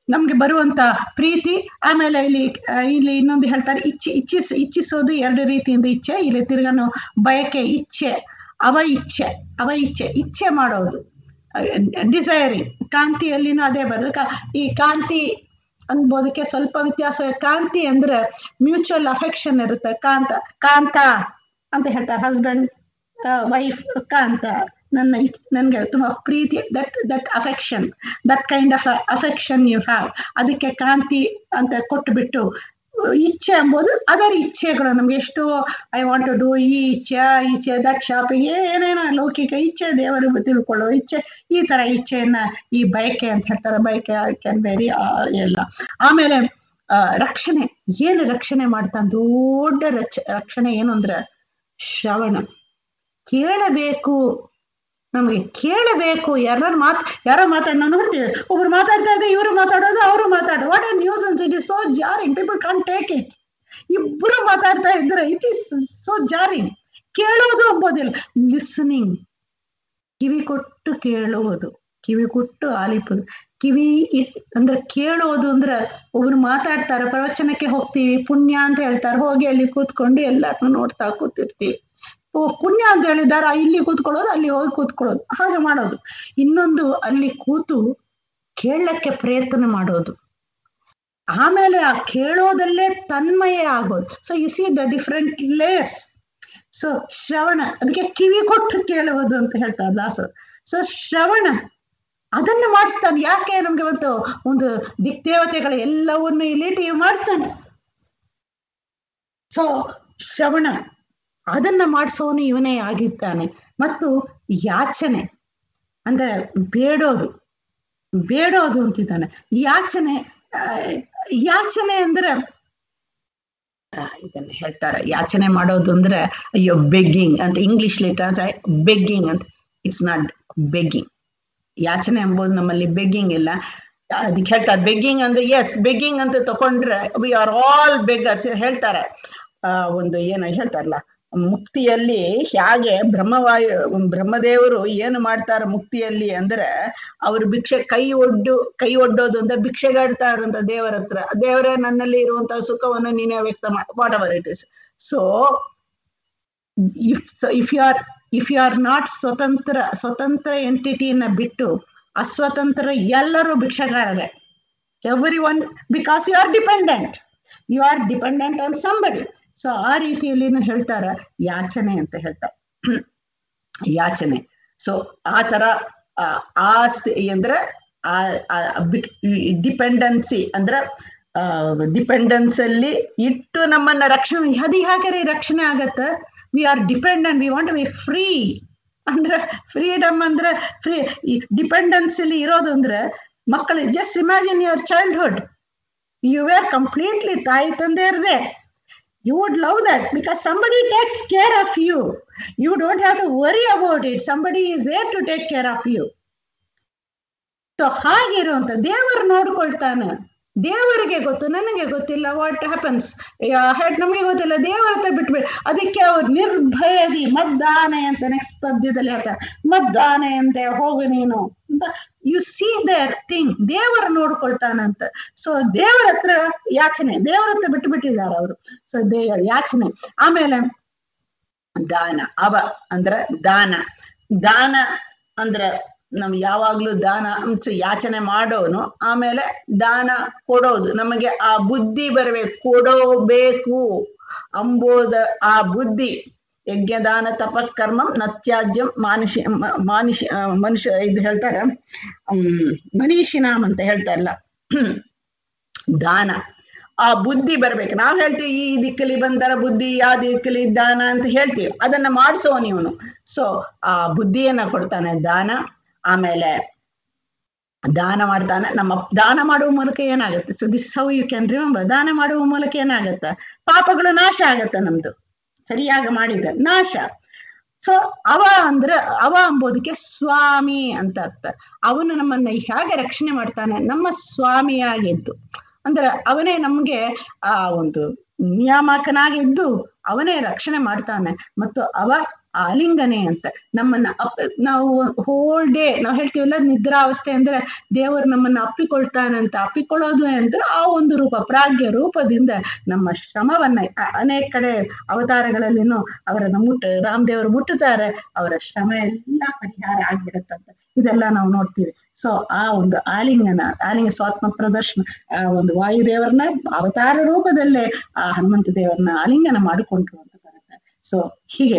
[SPEAKER 1] ನಮ್ಗೆ ಬರುವಂತ ಪ್ರೀತಿ ಆಮೇಲೆ ಇಲ್ಲಿ ಆ, ಇಲ್ಲಿ ಇನ್ನೊಂದು ಹೇಳ್ತಾರೆ ಇಚ್ಛೆ ಇಚ್ಛಿಸ್ ಇಚ್ಛಿಸೋದು ಎರಡು ರೀತಿಯಿಂದ ಇಚ್ಛೆ ಇಲ್ಲಿ ತಿರ್ಗಾನು ಬಯಕೆ ಇಚ್ಛೆ ಅವ ಇಚ್ಛೆ ಅವ ಇಚ್ಛೆ ಇಚ್ಛೆ ಮಾಡೋದು ಡಿಸೈರಿಂಗ್ ಕಾಂತಿಯಲ್ಲಿನೂ ಅದೇ ಬರೋದು ಕಾ- ಈ ಕಾಂತಿ ಅನ್ಬೋದಕ್ಕೆ ಸ್ವಲ್ಪ ವ್ಯತ್ಯಾಸ ಕಾಂತಿ ಅಂದ್ರೆ ಮ್ಯೂಚುವಲ್ ಅಫೆಕ್ಷನ್ ಇರುತ್ತೆ ಕಾಂತ ಕಾಂತ ಅಂತ ಹೇಳ್ತಾರೆ ಹಸ್ಬೆಂಡ್ ವೈಫ್ ಕಾಂತ ನನ್ನ ಇಚ್- ನನ್ಗೆ ತುಂಬಾ ಪ್ರೀತಿ that that affection that kind of affection you have ಅದಕ್ಕೆ ಕಾಂತಿ ಅಂತ ಕೊಟ್ಟುಬಿಟ್ಟು ಇಚ್ಛೆ ಎಂಬುದು ಅದರ ಇಚ್ಛೆಗಳು ನಮ್ಗೆ ಎಷ್ಟು ಐ ವಾಂಟ್ ಟು ಡೂ ಈ ಇಚ್ಛೆ ಆ ಇಚ್ಛೆ ದಟ್ ಶಾಪಿಂಗ್ ಏನೇನೋ ಲೌಕಿಕ ಇಚ್ಛೆ ದೇವರು ತಿಳ್ಕೊಳ್ಳೋ ಇಚ್ಛೆ ಈ ತರ ಇಚ್ಛೆಯನ್ನ ಈ ಬಯಕೆ ಅಂತ ಹೇಳ್ತಾರೆ ಬಯಕೆ ಕ್ಯಾನ್ ವೆರಿ ಎಲ್ಲ ಆಮೇಲೆ ಆ, ರಕ್ಷಣೆ ಏನು ರಕ್ಷಣೆ ಮಾಡ್ತಾನೆ ದೊಡ್ಡ ರಚ ರಕ್ಷಣೆ ಏನು ಅಂದ್ರೆ ಶ್ರವಣ ಕೇಳಬೇಕು ನಮಗೆ ಕೇಳಬೇಕು ಯಾರು ಮಾತ್ ಯಾರೋ ಮಾತಾಡ್ ನಾವು ನೋಡ್ತೀವಿ ಒಬ್ರು ಮಾತಾಡ್ತಾ ಇದ್ರೆ ಇವರು ಮಾತಾಡೋದು ಅವರು ಮಾತಾಡೋದು ವಾಟ್ ಆರ್ ನ್ಯೂಸ್ ಅನ್ಸ್ it is so jarring people can't take it ಇಬ್ರು ಮಾತಾಡ್ತಾ ಇದ್ರೆ ಇಟ್ ಇಸ್ ಸೋ ಜಾರಿಂಗ್ ಕೇಳುವುದು ಎಂಬುದಿಲ್ಲ ಲಿಸನಿಂಗ್ ಕಿವಿ ಕೊಟ್ಟು ಕೇಳುವುದು ಕಿವಿ ಕೊಟ್ಟು ಆಲಿಪುದು ಕಿವಿ ಇಟ್ ಅಂದ್ರೆ ಕೇಳೋದು ಅಂದ್ರೆ ಒಬ್ರು ಮಾತಾಡ್ತಾರೆ ಪ್ರವಚನಕ್ಕೆ ಹೋಗ್ತೀವಿ ಪುಣ್ಯ ಅಂತ ಹೇಳ್ತಾರೆ ಹೋಗಿ ಅಲ್ಲಿ ಕೂತ್ಕೊಂಡು ಎಲ್ಲಾರನ್ನೂ ನೋಡ್ತಾ ಕೂತಿರ್ತೀವಿ ಓ ಪುಣ್ಯ ಅಂತ ಹೇಳಿದಾರ ಇಲ್ಲಿ ಕೂತ್ಕೊಳ್ಳೋದು ಅಲ್ಲಿ ಹೋಗಿ ಕೂತ್ಕೊಳ್ಳೋದು ಹಾಗೆ ಮಾಡೋದು ಇನ್ನೊಂದು ಅಲ್ಲಿ ಕೂತು ಕೇಳಕ್ಕೆ ಪ್ರಯತ್ನ ಮಾಡೋದು ಆಮೇಲೆ ಆ ಕೇಳೋದಲ್ಲೇ ತನ್ಮಯ ಆಗೋದು so you see the different layers so ಶ್ರವಣ ಅದಕ್ಕೆ ಕಿವಿ ಕೊಟ್ಟು ಕೇಳುವುದು ಅಂತ ಹೇಳ್ತಾರೆ ದಾಸರು ಸೊ ಶ್ರವಣ ಅದನ್ನ ಮಾಡಿಸ್ತಾನೆ ಯಾಕೆ ನಮ್ಗೆ ಇವತ್ತು ಒಂದು ದಿಕ್ದೇವತೆಗಳ ಎಲ್ಲವನ್ನು ಇಲ್ಲಿ ಟಿವಿ ಮಾಡಿಸ್ತಾನೆ ಸೊ ಶ್ರವಣ ಅದನ್ನ ಮಾಡಿಸೋನು ಇವನೇ ಆಗಿದ್ದಾನೆ ಮತ್ತು ಯಾಚನೆ ಅಂದ್ರೆ ಬೇಡೋದು ಬೇಡೋದು ಅಂತಿದ್ದಾನೆ ಯಾಚನೆ ಆ, ಯಾಚನೆ ಅಂದ್ರೆ ಆ, ಇದನ್ನ ಹೇಳ್ತಾರೆ ಯಾಚನೆ ಮಾಡೋದು ಅಂದ್ರೆ ಅಯ್ಯೋ ಬೆಗ್ಗಿಂಗ್ ಅಂತ ಇಂಗ್ಲಿಷ್ ಟ್ರಾನ್ಸ್ಲೇಟ್ ಬೆಗ್ಗಿಂಗ್ ಅಂತ ಇಟ್ಸ್ ನಾಟ್ ಬೆಗ್ಗಿಂಗ್ ಯಾಚನೆ ಎಂಬುದು ನಮ್ಮಲ್ಲಿ ಬೆಗ್ಗಿಂಗ್ ಇಲ್ಲ ಅದಕ್ಕೆ ಹೇಳ್ತಾರೆ ಬೆಗ್ಗಿಂಗ್ ಅಂದ್ರೆ ಎಸ್ ಬೆಗ್ಗಿಂಗ್ ಅಂತ ತಕೊಂಡ್ರೆ ವಿ ಆರ್ ಆಲ್ ಬೆಗ್ಗರ್ಸ್ ಹೇಳ್ತಾರೆ ಆ ಒಂದು ಏನು ಹೇಳ್ತಾರಲ್ಲ ಮುಕ್ತಿಯಲ್ಲಿ ಹೇಗೆ ಬ್ರಹ್ಮವಾಯು ಬ್ರಹ್ಮದೇವರು ಏನು ಮಾಡ್ತಾರೆ ಮುಕ್ತಿಯಲ್ಲಿ ಅಂದ್ರೆ ಅವ್ರು ಭಿಕ್ಷೆ ಕೈ ಒಡ್ಡು ಕೈ ಒಡ್ಡೋದು ಅಂದ್ರೆ ಭಿಕ್ಷೆಗಾಡ್ತಾ ಇರುವಂತ ದೇವರ ಹತ್ರ ದೇವರೇ ನನ್ನಲ್ಲಿ ಇರುವಂತಹ ಸುಖವನ್ನು ನೀನೇ ವ್ಯಕ್ತ ಮಾಡ whatever it is so if if you are if you are not ಸ್ವತಂತ್ರ ಸ್ವತಂತ್ರ ಎಂಟಿಟಿಯನ್ನ ಬಿಟ್ಟು ಅಸ್ವತಂತ್ರ ಎಲ್ಲರೂ ಭಿಕ್ಷಗಾರರೇ everyone because you are dependent you are dependent on somebody so ಆ ರೀತಿಯಲ್ಲಿನೂ ಹೇಳ್ತಾರೆ ಯಾಚನೆ ಅಂತ ಹೇಳ್ತಾರೆ ಯಾಚನೆ ಸೊ ಆ ತರ ಆ, ಆ ಸ್ಥಿ- ಅಂದ್ರೆ ಡಿಪೆಂಡೆನ್ಸಿ ಅಂದ್ರೆ ಡಿಪೆಂಡೆನ್ಸ್ ಅಲ್ಲಿ ಇಟ್ಟು ನಮ್ಮನ್ನ ರಕ್ಷಣೆ ಅದು ಯಾಕೆ ರಕ್ಷಣೆ ಆಗತ್ತ we are dependent we want be free ಅಂದ್ರೆ ಫ್ರೀಡಮ್ ಅಂದ್ರೆ ಫ್ರೀ ಡಿಪೆಂಡೆನ್ಸ್ ಅಲ್ಲಿ ಇರೋದು ಅಂದ್ರೆ ಮಕ್ಕಳು just imagine your childhood you are completely ತಾಯಿ ತಂದೆ ಇರದೆ you would love that because somebody takes care of you you don't have to worry about it somebody is there to take care of you so ಹಾಗಿರುವಂತ ದೇವರು ನೋಡ್ಕೊಳ್ತಾನೆ ದೇವರಿಗೆ ಗೊತ್ತು ನನಗೆ ಗೊತ್ತಿಲ್ಲ ವಾಟ್ ಹ್ಯಾಪನ್ಸ್ ಹೆಡ್ ನಮಗೆ ಗೊತ್ತಿಲ್ಲ ದೇವರ ಹತ್ರ ಬಿಟ್ಬಿಡಿ ಅದಕ್ಕೆ ಅವ್ರು ನಿರ್ಭಯದಿ ಮದ್ದಾನೆ ಅಂತ ನೆಕ್ಸ್ಟ್ ಪದ್ಯದಲ್ಲಿ ಹೇಳ್ತಾರೆ ಮದ್ದಾನೆ ಅಂತೆ ಹೋಗು ನೀನು ಅಂತ ಯು ಸಿ ದರ್ ಥಿಂಗ್ ದೇವರು ನೋಡ್ಕೊಳ್ತಾನಂತ ಸೊ ದೇವರ ಹತ್ರ ಯಾಚನೆ ದೇವರ ಹತ್ರ ಬಿಟ್ಟು ಬಿಟ್ಟಿದ್ದಾರೆ ಅವರು ಸೊ ದೇ ಯಾಚನೆ ಆಮೇಲೆ ದಾನ ಅವ ಅಂದ್ರ ದಾನ ದಾನ ಅಂದ್ರ ನಮ್ ಯಾವಾಗ್ಲೂ ದಾನ ಅಂಚ ಯಾಚನೆ ಮಾಡೋನು ಆಮೇಲೆ ದಾನ ಕೊಡೋದು ನಮಗೆ ಆ ಬುದ್ಧಿ ಬರಬೇಕು ಕೊಡೋಬೇಕು ಅಂಬೋದ ಆ ಬುದ್ಧಿ ಯಜ್ಞದಾನ ತಪಕರ್ಮಂ ನತ್ಯಾಜ್ಯಂ ಮಾನುಷ ಮ- ಮಾನುಷ ಆ, ಮನುಷ್ಯ ಇದು ಹೇಳ್ತಾರ ಹ್ಮ್ ಮನೀಷಿನಾಮ್ ಅಂತ ಹೇಳ್ತಾರಲ್ಲ ದಾನ ಆ ಬುದ್ಧಿ ಬರ್ಬೇಕು ನಾವ್ ಹೇಳ್ತೀವಿ ಈ ದಿಕ್ಕಲ್ಲಿ ಬಂದರ ಬುದ್ಧಿ ಆ ದಿಕ್ಕಲ್ಲಿ ದಾನ ಅಂತ ಹೇಳ್ತೀವಿ ಅದನ್ನ ಮಾಡಿಸೋನು ಇವನು ಸೊ ಆ ಬುದ್ಧಿಯನ್ನ ಕೊಡ್ತಾನೆ ದಾನ ಆಮೇಲೆ ದಾನ ಮಾಡ್ತಾನೆ ನಮ್ಮ ದಾನ ಮಾಡುವ ಮೂಲಕ ಏನಾಗುತ್ತೆ so this how you can remember ದಾನ ಮಾಡುವ ಮೂಲಕ ಏನಾಗುತ್ತೆ ಪಾಪಗಳು ನಾಶ ಆಗತ್ತೆ ನಮ್ದು ಸರಿಯಾಗಿ ಮಾಡಿದ ನಾಶ ಸೊ ಅವ ಅಂದ್ರೆ ಅವ ಅಂಬೋದಕ್ಕೆ ಸ್ವಾಮಿ ಅಂತ ಅರ್ಥ ಅವನು ನಮ್ಮನ್ನ ಹೇಗೆ ರಕ್ಷಣೆ ಮಾಡ್ತಾನೆ ನಮ್ಮ ಸ್ವಾಮಿಯಾಗಿದ್ದು ಅಂದ್ರೆ ಅವನೇ ನಮ್ಗೆ ಆ ಒಂದು ನಿಯಾಮಕನಾಗಿದ್ದು ಅವನೇ ರಕ್ಷಣೆ ಮಾಡ್ತಾನೆ ಮತ್ತು ಅವ ಆಲಿಂಗನೆ ಅಂತ ನಮ್ಮನ್ನ ಅಪ್ ನಾವು ಹೋಲ್ ಡೇ ನಾವು ಹೇಳ್ತೀವಲ್ಲ ನಿದ್ರಾವಸ್ಥೆ ಅಂದ್ರೆ ದೇವರು ನಮ್ಮನ್ನ ಅಪ್ಪಿಕೊಳ್ತಾನಂತ ಅಪ್ಪಿಕೊಳ್ಳೋದು ಅಂದ್ರೆ ಆ ಒಂದು ರೂಪ ಪ್ರಾಗ್ಯ ರೂಪದಿಂದ ನಮ್ಮ ಶ್ರಮವನ್ನ ಅ- ಅನೇಕ ಕಡೆ ಅವತಾರಗಳಲ್ಲಿನೂ ಅವರನ್ನ ಮುಟ್ಟ ರಾಮದೇವರು ಮುಟ್ಟುತ್ತಾರೆ ಅವರ ಶ್ರಮ ಎಲ್ಲ ಪರಿಹಾರ ಆಗ್ಬಿಡುತ್ತಂತೆ ಇದೆಲ್ಲ ನಾವು ನೋಡ್ತೀವಿ ಸೊ ಆ ಒಂದು ಆಲಿಂಗನ ಆಲಿಂಗ ಸ್ವಾತ್ಮ ಪ್ರದರ್ಶನ ಆ ಒಂದು ವಾಯುದೇವರನ್ನ ಅವತಾರ ರೂಪದಲ್ಲೇ ಆ ಹನುಮಂತ ದೇವರನ್ನ ಆಲಿಂಗನ ಮಾಡಿಕೊಂಡ್ರು ಅಂತ ಬರುತ್ತೆ ಸೊ ಹೀಗೆ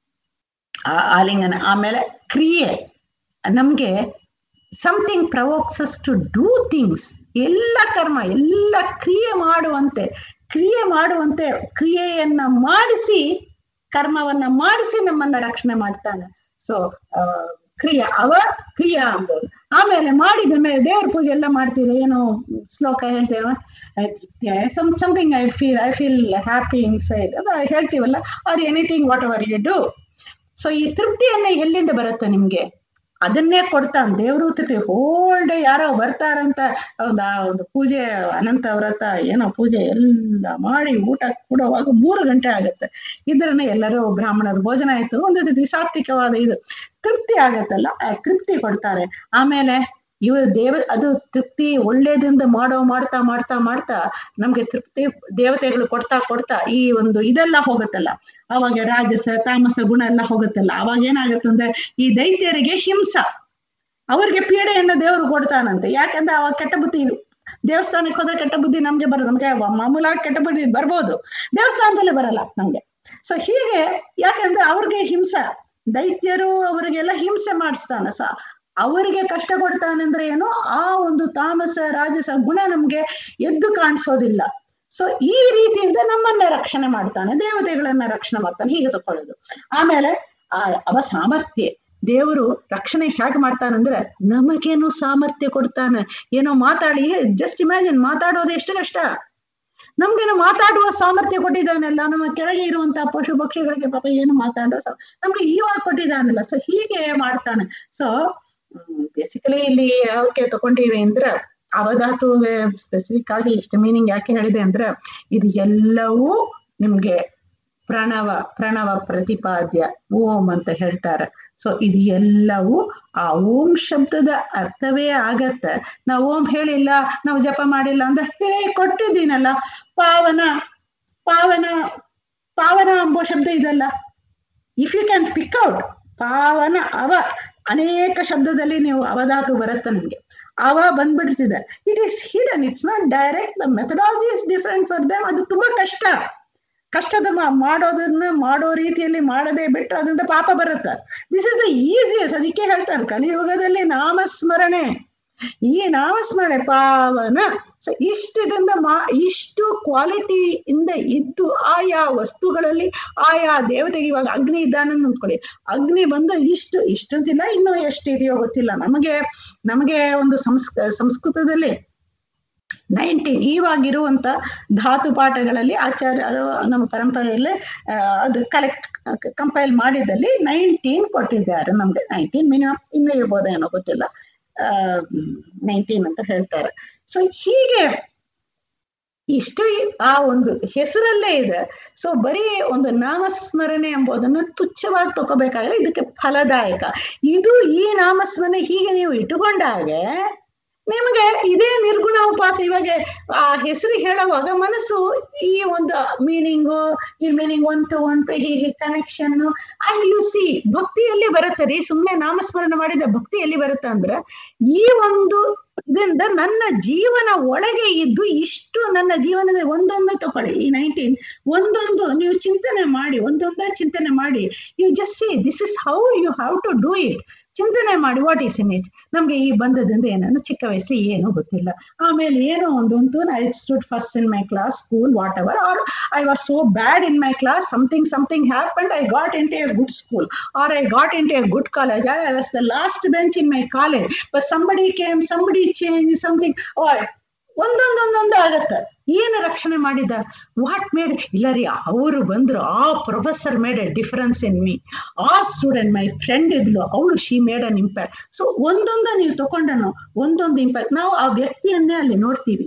[SPEAKER 1] ಆ ಆಲಿಂಗನ ಆಮೇಲೆ ಕ್ರಿಯೆ ನಮ್ಗೆ something provokes to do things ಎಲ್ಲ ಕರ್ಮ ಎಲ್ಲ ಕ್ರಿಯೆ ಮಾಡುವಂತೆ ಕ್ರಿಯೆ ಮಾಡುವಂತೆ ಕ್ರಿಯೆಯನ್ನ ಮಾಡಿಸಿ ಕರ್ಮವನ್ನ ಮಾಡಿಸಿ ನಮ್ಮನ್ನ ರಕ್ಷಣೆ ಮಾಡ್ತಾನೆ ಸೊ ಕ್ರಿಯೆ ಅವ ಕ್ರಿಯಾ ಅಂಬೋದು ಆಮೇಲೆ ಮಾಡಿದ ಮೇಲೆ ದೇವ್ರ ಪೂಜೆ ಎಲ್ಲ ಮಾಡ್ತೀರಿ ಏನು ಶ್ಲೋಕ ಹೇಳ್ತೇವೆ something I feel I feel happy inside ಹೇಳ್ತೀವಲ್ಲ or anything whatever you do so ಈ ತೃಪ್ತಿಯನ್ನ ಎಲ್ಲಿಂದ ಬರುತ್ತೆ ನಿಮ್ಗೆ ಅದನ್ನೇ ಕೊಡ್ತಾನೆ ದೇವರು ತೃಪ್ತಿ ಹೋಲ್ ಡೇ ಯಾರೋ ಬರ್ತಾರಂತ ಒಂದು ಆ ಒಂದು ಪೂಜೆ ಅನಂತ ವ್ರತ ಏನೋ ಪೂಜೆ ಎಲ್ಲ ಮಾಡಿ ಊಟ ಕೊಡುವಾಗ ಮೂರು ಗಂಟೆ ಆಗುತ್ತೆ ಇದ್ರನ್ನ ಎಲ್ಲರೂ ಬ್ರಾಹ್ಮಣರು ಭೋಜನ ಆಯ್ತು ಒಂದು ರೀತಿ ಸಾತ್ವಿಕವಾದ ಇದು ತೃಪ್ತಿ ಆಗತ್ತಲ್ಲ ಆ ತೃಪ್ತಿ ಕೊಡ್ತಾರೆ ಆಮೇಲೆ ಇವರು ದೇವ ಅದು ತೃಪ್ತಿ ಒಳ್ಳೇದಿಂದ ಮಾಡೋ ಮಾಡ್ತಾ ಮಾಡ್ತಾ ಮಾಡ್ತಾ ನಮ್ಗೆ ತೃಪ್ತಿ ದೇವತೆಗಳು ಕೊಡ್ತಾ ಕೊಡ್ತಾ ಈ ಒಂದು ಇದೆಲ್ಲ ಹೋಗುತ್ತಲ್ಲ ಅವಾಗ ರಾಜಸ ತಾಮಸ ಗುಣ ಎಲ್ಲ ಹೋಗುತ್ತಲ್ಲ ಅವಾಗ ಏನಾಗುತ್ತಂದ್ರೆ ಈ ದೈತ್ಯರಿಗೆ ಹಿಂಸ ಅವ್ರಿಗೆ ಪೀಡೆಯನ್ನ ದೇವರು ಕೊಡ್ತಾನಂತೆ ಯಾಕಂದ್ರೆ ಅವಾಗ ಕೆಟ್ಟ ಬುದ್ಧಿ ದೇವಸ್ಥಾನಕ್ಕೆ ಹೋದ್ರೆ ಕೆಟ್ಟ ಬುದ್ಧಿ ನಮ್ಗೆ ಬರೋದು ನಮ್ಗೆ ಮಾಮೂಲಾಗಿ ಕೆಟ್ಟ ಬುದ್ಧಿ ಬರ್ಬೋದು ದೇವಸ್ಥಾನದಲ್ಲೇ ಬರಲ್ಲ ನಮ್ಗೆ ಸೊ ಹೀಗೆ ಯಾಕಂದ್ರೆ ಅವ್ರಿಗೆ ಹಿಂಸೆ ದೈತ್ಯರು ಅವರಿಗೆಲ್ಲ ಹಿಂಸೆ ಮಾಡಿಸ್ತಾನ ಸ ಅವರಿಗೆ ಕಷ್ಟ ಕೊಡ್ತಾನಂದ್ರೆ ಏನು ಆ ಒಂದು ತಾಮಸ ರಾಜಸ ಗುಣ ನಮ್ಗೆ ಎದ್ದು ಕಾಣಿಸೋದಿಲ್ಲ ಸೊ ಈ ರೀತಿಯಿಂದ ನಮ್ಮನ್ನ ರಕ್ಷಣೆ ಮಾಡ್ತಾನೆ ದೇವತೆಗಳನ್ನ ರಕ್ಷಣೆ ಮಾಡ್ತಾನೆ ಹೀಗೆ ತಕೊಳ್ಳೋದು ಆಮೇಲೆ ಆ ಅವ ಸಾಮರ್ಥ್ಯ ದೇವರು ರಕ್ಷಣೆ ಹೇಗೆ ಮಾಡ್ತಾನಂದ್ರೆ ನಮಗೇನು ಸಾಮರ್ಥ್ಯ ಕೊಡ್ತಾನೆ ಏನೋ ಮಾತಾಡಿ ಜಸ್ಟ್ ಇಮ್ಯಾಜಿನ್ ಮಾತಾಡೋದು ಎಷ್ಟು ಕಷ್ಟ ನಮ್ಗೇನು ಮಾತಾಡುವ ಸಾಮರ್ಥ್ಯ ಕೊಟ್ಟಿದ್ದಾನಲ್ಲ ನಮ್ಮ ಕೆಳಗೆ ಇರುವಂತಹ ಪಶು ಪಕ್ಷಿಗಳಿಗೆ ಪಾಪ ಏನು ಮಾತಾಡೋ ಸಾ- ನಮ್ಗೆ ಇವಾಗ ಕೊಟ್ಟಿದ್ದಾನಲ್ಲ ಸೊ ಹೀಗೆ ಮಾಡ್ತಾನೆ ಸೊ ಬೇಸಿಕಲಿ ಇಲ್ಲಿ ಯಾಕೆ ತಗೊಂಡಿವಿ ಅಂದ್ರೆ ಅವಧಾತುಗೆ ಸ್ಪೆಸಿಫಿಕ್ ಆಗಿ ಇಷ್ಟ ಮೀನಿಂಗ್ ಯಾಕೆ ಹೇಳಿದೆ ಅಂದ್ರೆ ಇದು ಎಲ್ಲವೂ ನಿಮ್ಗೆ ಪ್ರಣವ ಪ್ರಣವ ಪ್ರತಿಪಾದ್ಯ ಓಂ ಅಂತ ಹೇಳ್ತಾರೆ ಸೊ ಇದು ಎಲ್ಲವೂ ಆ ಓಂ ಶಬ್ದದ ಅರ್ಥವೇ ಆಗತ್ತೆ ನಾವು ಓಂ ಹೇಳಿಲ್ಲ ನಾವು ಜಪ ಮಾಡಿಲ್ಲ ಅಂದ್ರೆ ಹೇ ಕೊಟ್ಟಿದ್ದೀನಲ್ಲ ಪಾವನ ಪಾವನ ಪಾವನ ಎಂಬೋ ಶಬ್ದ ಇದಲ್ಲ if you can pick out ಪಾವನ ಅವ ಅನೇಕ ಶಬ್ದದಲ್ಲಿ ನೀವು ಅವಧಾತು ಬರುತ್ತೆ ನಿಮ್ಗೆ ಅವ ಬಂದ್ಬಿಡ್ತಿದೆ it is hidden it's not direct the methodology is different for them ಅದು ತುಂಬಾ ಕಷ್ಟ ಕಷ್ಟದ ಮಾ- ಮಾಡೋದನ್ನ ಮಾಡೋ ರೀತಿಯಲ್ಲಿ ಮಾಡದೆ ಬಿಟ್ಟು ಅದರಿಂದ ಪಾಪ ಬರುತ್ತೆ ದಿಸ್ ಇಸ್ ದ ಈಸಿಯಸ್ ಅದಕ್ಕೆ ಹೇಳ್ತಾರೆ ಕಲಿಯುಗದಲ್ಲಿ ನಾಮಸ್ಮರಣೆ ಈ ನಾಮಸ್ಮರಣೆ ಪಾವನ ಸೊ ಇಷ್ಟದಿಂದ ಮಾ ಇಷ್ಟು ಕ್ವಾಲಿಟಿ ಇಂದ ಇದ್ದು ಆಯಾ ವಸ್ತುಗಳಲ್ಲಿ ಆಯಾ ದೇವತೆಗೆ ಇವಾಗ ಅಗ್ನಿ ಇದ್ದಾನೆ ಅಂದ್ಕೊಳ್ಳಿ ಅಗ್ನಿ ಬಂದು ಇಷ್ಟು ಇಷ್ಟಂತಿಲ್ಲ ಇನ್ನೂ ಎಷ್ಟು ಇದೆಯೋ ಗೊತ್ತಿಲ್ಲ ನಮಗೆ ನಮಗೆ ಒಂದು ಸಂಸ್ಕ ಸಂಸ್ಕೃತದಲ್ಲಿ ನೈನ್ಟೀನ್ ಇವಾಗಿರುವಂತ ಧಾತು ಪಾಠಗಳಲ್ಲಿ ಆಚಾರ್ಯರು ನಮ್ಮ ಪರಂಪರೆಯಲ್ಲಿ ಆ, ಅದು ಕಲೆಕ್ಟ್ ಕಂಪೈಲ್ ಮಾಡಿದಲ್ಲಿ ನೈನ್ಟೀನ್ ಕೊಟ್ಟಿದ್ದಾರೆ ನಮ್ಗೆ ನೈನ್ಟೀನ್ ಮಿನಿಮಮ್ ಇನ್ನೂ ಇರ್ಬೋದೇನೋ ಗೊತ್ತಿಲ್ಲ ನೈನ್ಟೀನ್ ಅಂತ ಹೇಳ್ತಾರೆ ಸೊ ಹೀಗೆ ಇಷ್ಟು ಆ ಒಂದು ಹೆಸರಲ್ಲೇ ಇದೆ ಸೊ ಬರೀ ಒಂದು ನಾಮಸ್ಮರಣೆ ಎಂಬುದನ್ನ ತುಚ್ಛವಾಗಿ ತಗೋಬೇಕಾದ್ರೆ ಇದಕ್ಕೆ ಫಲದಾಯಕ ಇದು ಈ ನಾಮಸ್ಮರಣೆ ಹೀಗೆ ನೀವು ಇಟ್ಟುಕೊಂಡಾಗೆ ನಿಮಗೆ ಇದೇ ನಿರ್ಗುಣ ಉಪವಾಸ ಇವಾಗ ಆ ಹೆಸರು ಹೇಳುವಾಗ ಮನಸ್ಸು ಈ ಒಂದು ಮೀನಿಂಗು ಈ meaning one two one two ಹೀಗೆ ಕನೆಕ್ಷನ್ ಅಂಡ್ ಯು ಸಿ ಭಕ್ತಿಯಲ್ಲಿ ಬರುತ್ತೆ ರೀ ಸುಮ್ಮನೆ ನಾಮಸ್ಮರಣೆ ಮಾಡಿದ ಭಕ್ತಿ ಎಲ್ಲಿ ಬರುತ್ತೆ ಅಂದ್ರೆ ಈ ಒಂದು ಇದರಿಂದ ನನ್ನ ಜೀವನ ಒಳಗೆ ಇದ್ದು ಇಷ್ಟು ನನ್ನ ಜೀವನದ ಒಂದೊಂದು ತಗೊಳ್ಳಿ ಈ ನೈನ್ಟೀನ್ ಒಂದೊಂದು ನೀವು ಚಿಂತನೆ ಮಾಡಿ ಒಂದೊಂದೇ ಚಿಂತನೆ ಮಾಡಿ you just see this is how you have to do it ಚಿಂತನೆ ಮಾಡಿ ವಾಟ್ ಈಸ್ ಇನ್ ಇಟ್ ನಮ್ಗೆ ಈ ಬಂದದಿಂದ ಏನಂದ್ರೆ ಚಿಕ್ಕ ವಯಸ್ಸಲ್ಲಿ ಏನು ಗೊತ್ತಿಲ್ಲ ಆಮೇಲೆ ಏನೋ ಒಂದಂತೂ I stood first in my class school whatever or I was so bad in my class something something happened I got into a good school or I got into a good college I was the last bench in my college but somebody came somebody change something ಒಂದೊಂದೊಂದೊಂದು ಆಗತ್ತೆ ಏನು ರಕ್ಷಣೆ ಮಾಡಿದ what made ಇಲ್ಲ ರೀ ಅವರು ಬಂದ್ರು ಆ professor made a difference in me ಆ ಸ್ಟೂಡೆಂಟ್ ಮೈ ಫ್ರೆಂಡ್ ಇದ್ಲು ಅವಳು she made an impact so ಒಂದೊಂದು ನೀವು ತಗೊಂಡನು ಒಂದೊಂದು ಇಂಪ್ಯಾಕ್ಟ್ ನಾವು ಆ ವ್ಯಕ್ತಿಯನ್ನೇ ಅಲ್ಲಿ ನೋಡ್ತೀವಿ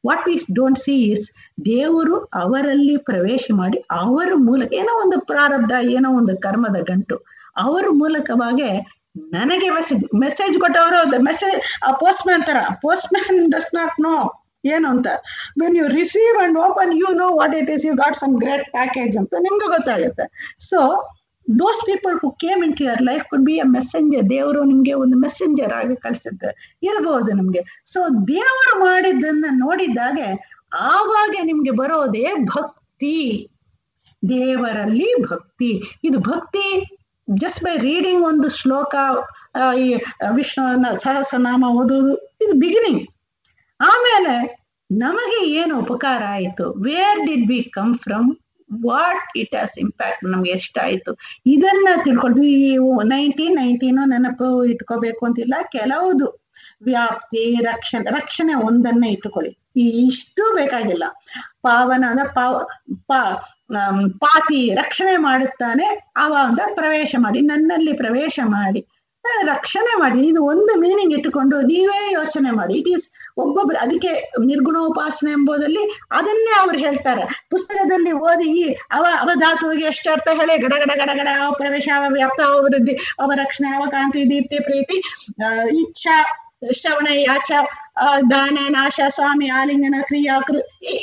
[SPEAKER 1] what we don't see is ದೇವರು ಅವರಲ್ಲಿ ಪ್ರವೇಶ ಮಾಡಿ ಅವರ ಮೂಲಕ ಏನೋ ಒಂದು ಪ್ರಾರಬ್ಧ ಏನೋ ಒಂದು ಕರ್ಮದ ಗಂಟು ಅವರ ಮೂಲಕವಾಗಿ ನನಗೆ ಮೆಸೇಜ್ ಮೆಸೇಜ್ ಕೊಟ್ಟವರು ಮೆಸೇಜ್ ಆ ಪೋಸ್ಟ್ ಮ್ಯಾನ್ ತರ postman does not know ಏನು ಅಂತ when you receive and open you know what it is you got some great package ಅಂತ ನಿಮ್ಗೆ ಗೊತ್ತಾಗುತ್ತೆ so those people who came into your life could be a messenger ದೇವರು ನಿಮ್ಗೆ ಒಂದು messenger ಆಗಿ ಕಳಿಸುತ್ತೆ ಇರಬಹುದು ನಿಮ್ಗೆ ಸೊ ದೇವರು ಮಾಡಿದ್ದನ್ನ ನೋಡಿದ್ದಾಗೆ ಆವಾಗ ನಿಮ್ಗೆ ಬರೋದೇ ಭಕ್ತಿ ದೇವರಲ್ಲಿ ಭಕ್ತಿ ಇದು ಭಕ್ತಿ ಜಸ್ಟ್ ಬೈ ರೀಡಿಂಗ್ ಒಂದು ಶ್ಲೋಕ ಈ ವಿಷ್ಣುವನ್ನ ಸಹಸ್ರನಾಮ ಓದುವುದು ಇದು ಬಿಗಿನಿಂಗ್ ಆಮೇಲೆ ನಮಗೆ ಏನು ಉಪಕಾರ ಆಯಿತು where did we come from what it has impact ನಮ್ಗೆ ಎಷ್ಟಾಯ್ತು ಇದನ್ನ ತಿಳ್ಕೊಳ್ದು ಈ ನೈನ್ಟೀನ್ ನೈನ್ಟೀನು ನೆನಪು ಇಟ್ಕೋಬೇಕು ಅಂತಿಲ್ಲ ಕೆಲವುದು ವ್ಯಾಪ್ತಿ ರಕ್ಷಣೆ ರಕ್ಷಣೆ ಒಂದನ್ನೇ ಇಟ್ಟುಕೊಳ್ಳಿ ಈ ಇಷ್ಟು ಬೇಕಾಗಿಲ್ಲ ಪಾವನ ಅಂದ್ರೆ ಪಾವ ಪಾ ಪಾತಿ ರಕ್ಷಣೆ ಮಾಡುತ್ತಾನೆ ಅವ ಅಂತ ಪ್ರವೇಶ ಮಾಡಿ ನನ್ನಲ್ಲಿ ಪ್ರವೇಶ ಮಾಡಿ ರಕ್ಷಣೆ ಮಾಡಿ ಇದು ಒಂದು ಮೀನಿಂಗ್ ಇಟ್ಟುಕೊಂಡು ನೀವೇ ಯೋಚನೆ ಮಾಡಿ ಇಟ್ ಈಸ್ ಒಬ್ಬೊಬ್ರು ಅದಕ್ಕೆ ನಿರ್ಗುಣೋಪಾಸನೆ ಎಂಬುದಲ್ಲಿ ಅದನ್ನೇ ಅವ್ರು ಹೇಳ್ತಾರೆ ಪುಸ್ತಕದಲ್ಲಿ ಓದಿ ಈ ಅವ ಅವ ಧಾತುವಿಗೆ ಎಷ್ಟು ಅರ್ಥ ಹೇಳಿ ಗಡ ಗಡ ಗಡ ಗಡ ಅವ ಪ್ರವೇಶ ಅವ ವ್ಯಾಪ್ತ ಅವ ವೃದ್ಧಿ ಅವ ರಕ್ಷಣೆ ಅವ ಕಾಂತಿ ದೀಪ್ತಿ ಪ್ರೀತಿ ಇಚ್ಛಾ ಶ್ರವಣ ಯಾಚ ದಾನ ನಾಶ ಸ್ವಾಮಿ ಆಲಿಂಗನ ಕ್ರಿಯಾ ಕೃ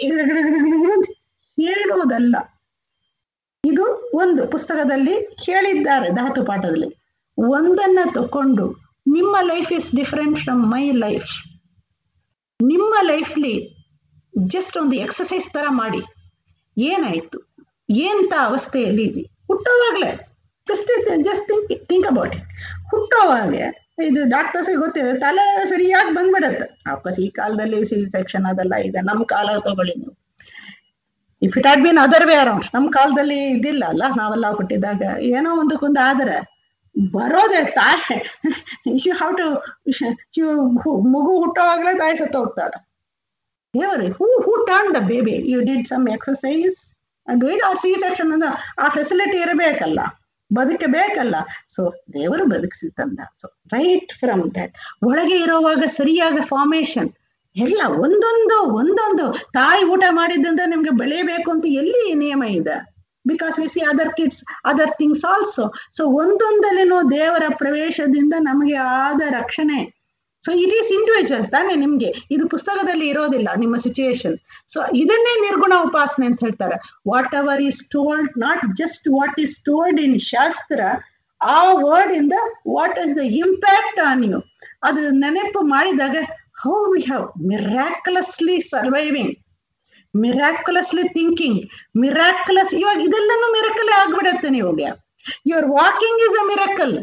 [SPEAKER 1] ಹೇಳುವುದಲ್ಲ ಇದು ಒಂದು ಪುಸ್ತಕದಲ್ಲಿ ಹೇಳಿದ್ದಾರೆ ಧಾತು ಪಾಠದಲ್ಲಿ ಒಂದನ್ನ ತಕೊಂಡು ನಿಮ್ಮ life is different from my life ನಿಮ್ಮ ಲೈಫ್ಲಿ ಜಸ್ಟ್ ಒಂದು ಎಕ್ಸಸೈಸ್ ತರ ಮಾಡಿ ಏನಾಯ್ತು ಎಂತ ಅವಸ್ಥೆಯಲ್ಲಿ ಇದ್ದಿ ಹುಟ್ಟೋವಾಗ್ಲೇ just just think think about it ಹುಟ್ಟೋವಾಗೆ ಇದು ಡಾಕ್ಟರ್ಸ್ಗೆ ಗೊತ್ತಿದೆ ತಲೆ ಸರಿಯಾಗಿ ಬಂದ್ಬಿಡತ್ತೆ ವಾಪಸ್ ಈ ಕಾಲದಲ್ಲಿ ಸಿ ಸೆಕ್ಷನ್ ಅದೆಲ್ಲ ಇದೆ ನಮ್ಮ ಕಾಲ ತಗೊಳ್ಳಿ ನೀವು if it had been other way around ನಮ್ಮ ಕಾಲದಲ್ಲಿ ಇದಿಲ್ಲ ಅಲ್ಲ ನಾವೆಲ್ಲ ಹುಟ್ಟಿದಾಗ ಏನೋ ಒಂದಕ್ಕೊಂದು ಆದ್ರೆ ಬರೋದೆ ತಾಯಿ ಯು ಹೌ ಟು ಯು ಮಗು ಹುಟ್ಟೋವಾಗ್ಲೇ ತಾಯಿ ಸತ್ತು ಹೋಗ್ತಾಳೆ ದೇವರೇ who who turn the baby you did some exercise and wait ಆ ಸಿ ಸೆಕ್ಷನ್ ಅಂದ್ರೆ ಆ ಫೆಸಿಲಿಟಿ ಇರಬೇಕಲ್ಲ ಬದುಕೆ ಬೇಕಲ್ಲ ಸೊ ದೇವರು ಬದುಕಿಸಿ ತಂದ ಸೊ ರೈಟ್ ಫ್ರಮ್ ದಟ್ ಒಳಗೆ ಇರೋವಾಗ ಸರಿಯಾದ ಫಾರ್ಮೇಶನ್ ಎಲ್ಲ ಒಂದೊಂದು ಒಂದೊಂದು ತಾಯಿ ಊಟ ಮಾಡಿದ್ದಂತ ನಿಮ್ಗೆ ಬೆಳೆಯಬೇಕು ಅಂತ ಎಲ್ಲಿ ನಿಯಮ ಇದೆ because we see other kids other things also so ಒಂದೊಂದಲ್ಲಿನೂ ದೇವರ ಪ್ರವೇಶದಿಂದ ನಮಗೆ ಆದ ರಕ್ಷಣೆ ಸೊ ಇಟ್ ಈಸ್ ಇಂಡಿವಿಜುವಲ್ ತಾನೇ ನಿಮ್ಗೆ ಇದು ಪುಸ್ತಕದಲ್ಲಿ ಇರೋದಿಲ್ಲ ನಿಮ್ಮ ಸಿಚುಯೇಷನ್ ಸೊ ಇದನ್ನೇ ನಿರ್ಗುಣ ಉಪಾಸನೆ ಅಂತ ಹೇಳ್ತಾರೆ whatever is told not just what is told in shastra ಆ ವರ್ಡ್ ಇಂದ what is the impact on you ಅದು ನೆನಪು ಮಾಡಿದಾಗ how we have miraculously surviving miraculously thinking miraculous ಇವಾಗ ಇದೆಲ್ಲನೂ ಮಿರಕಲ್ ಆಗ್ಬಿಡತ್ತೆ ನಿಮಗೆ your walking is a miracle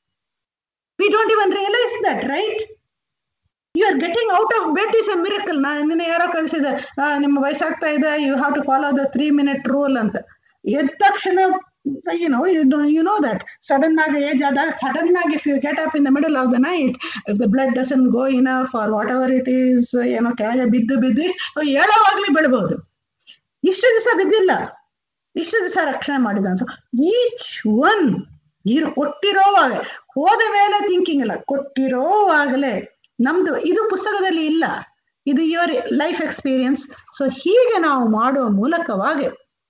[SPEAKER 1] we don't even realise that right you are getting out of bed is a miracle ನಾ ನಿನ್ನೆ ಯಾರೋ ಕಳಿಸಿದೆ ನಿಮ್ಮ ವಯಸ್ಸಾಗ್ತಾ ಇದೆ you have to follow the three minute rule ಅಂತ ಎದ್ದ ತಕ್ಷಣ you know you know you know that sudden ಆಗಿ ಏಜ್ ಆದಾಗ ಸಡನ್ ಆಗಿ if you get up in the middle of the night if the blood doesn't go in for whatever it is ಏನೋ ಕೆಳಗೆ ಬಿದ್ದು ಬಿದ್ದು ಹೇಳೋವಾಗ್ಲಿ ಬಿಡ್ಬೋದು ಇಷ್ಟು ದಿವಸ ಬಿದ್ದಿಲ್ಲ ಇಷ್ಟು ದಿವಸ ರಕ್ಷಣೆ ಮಾಡಿದ ಅನ್ಸೋ ಈಚ್ ಒನ್ ಇರು ಕೊಟ್ಟಿರೋವಾಗ ಹೋದ ಮೇಲೆ ಥಿಂಕಿಂಗ್ ಇಲ್ಲ ಕೊಟ್ಟಿರೋವಾಗಲೇ ನಮ್ದು ಇದು ಪುಸ್ತಕದಲ್ಲಿ ಇಲ್ಲ ಇದು ಯುವರ್ ಲೈಫ್ ಎಕ್ಸ್ಪೀರಿಯನ್ಸ್ ಸೊ ಹೀಗೆ ನಾವು ಮಾಡುವ ಮೂಲಕವಾಗಿ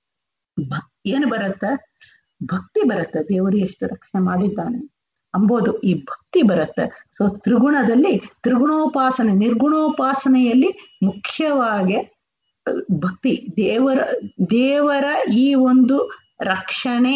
[SPEAKER 1] ಏನು ಬರುತ್ತೆ ಭಕ್ತಿ ಬರುತ್ತೆ ದೇವರು ಎಷ್ಟು ರಕ್ಷಣೆ ಮಾಡಿದ್ದಾನೆ ಅಂಬೋದು ಈ ಭಕ್ತಿ ಬರುತ್ತೆ ಸೊ ತ್ರಿಗುಣದಲ್ಲಿ ತ್ರಿಗುಣೋಪಾಸನೆ ನಿರ್ಗುಣೋಪಾಸನೆಯಲ್ಲಿ ಮುಖ್ಯವಾಗಿ ಭಕ್ತಿ ದೇವರ ದೇವರ ಈ ಒಂದು ರಕ್ಷಣೆ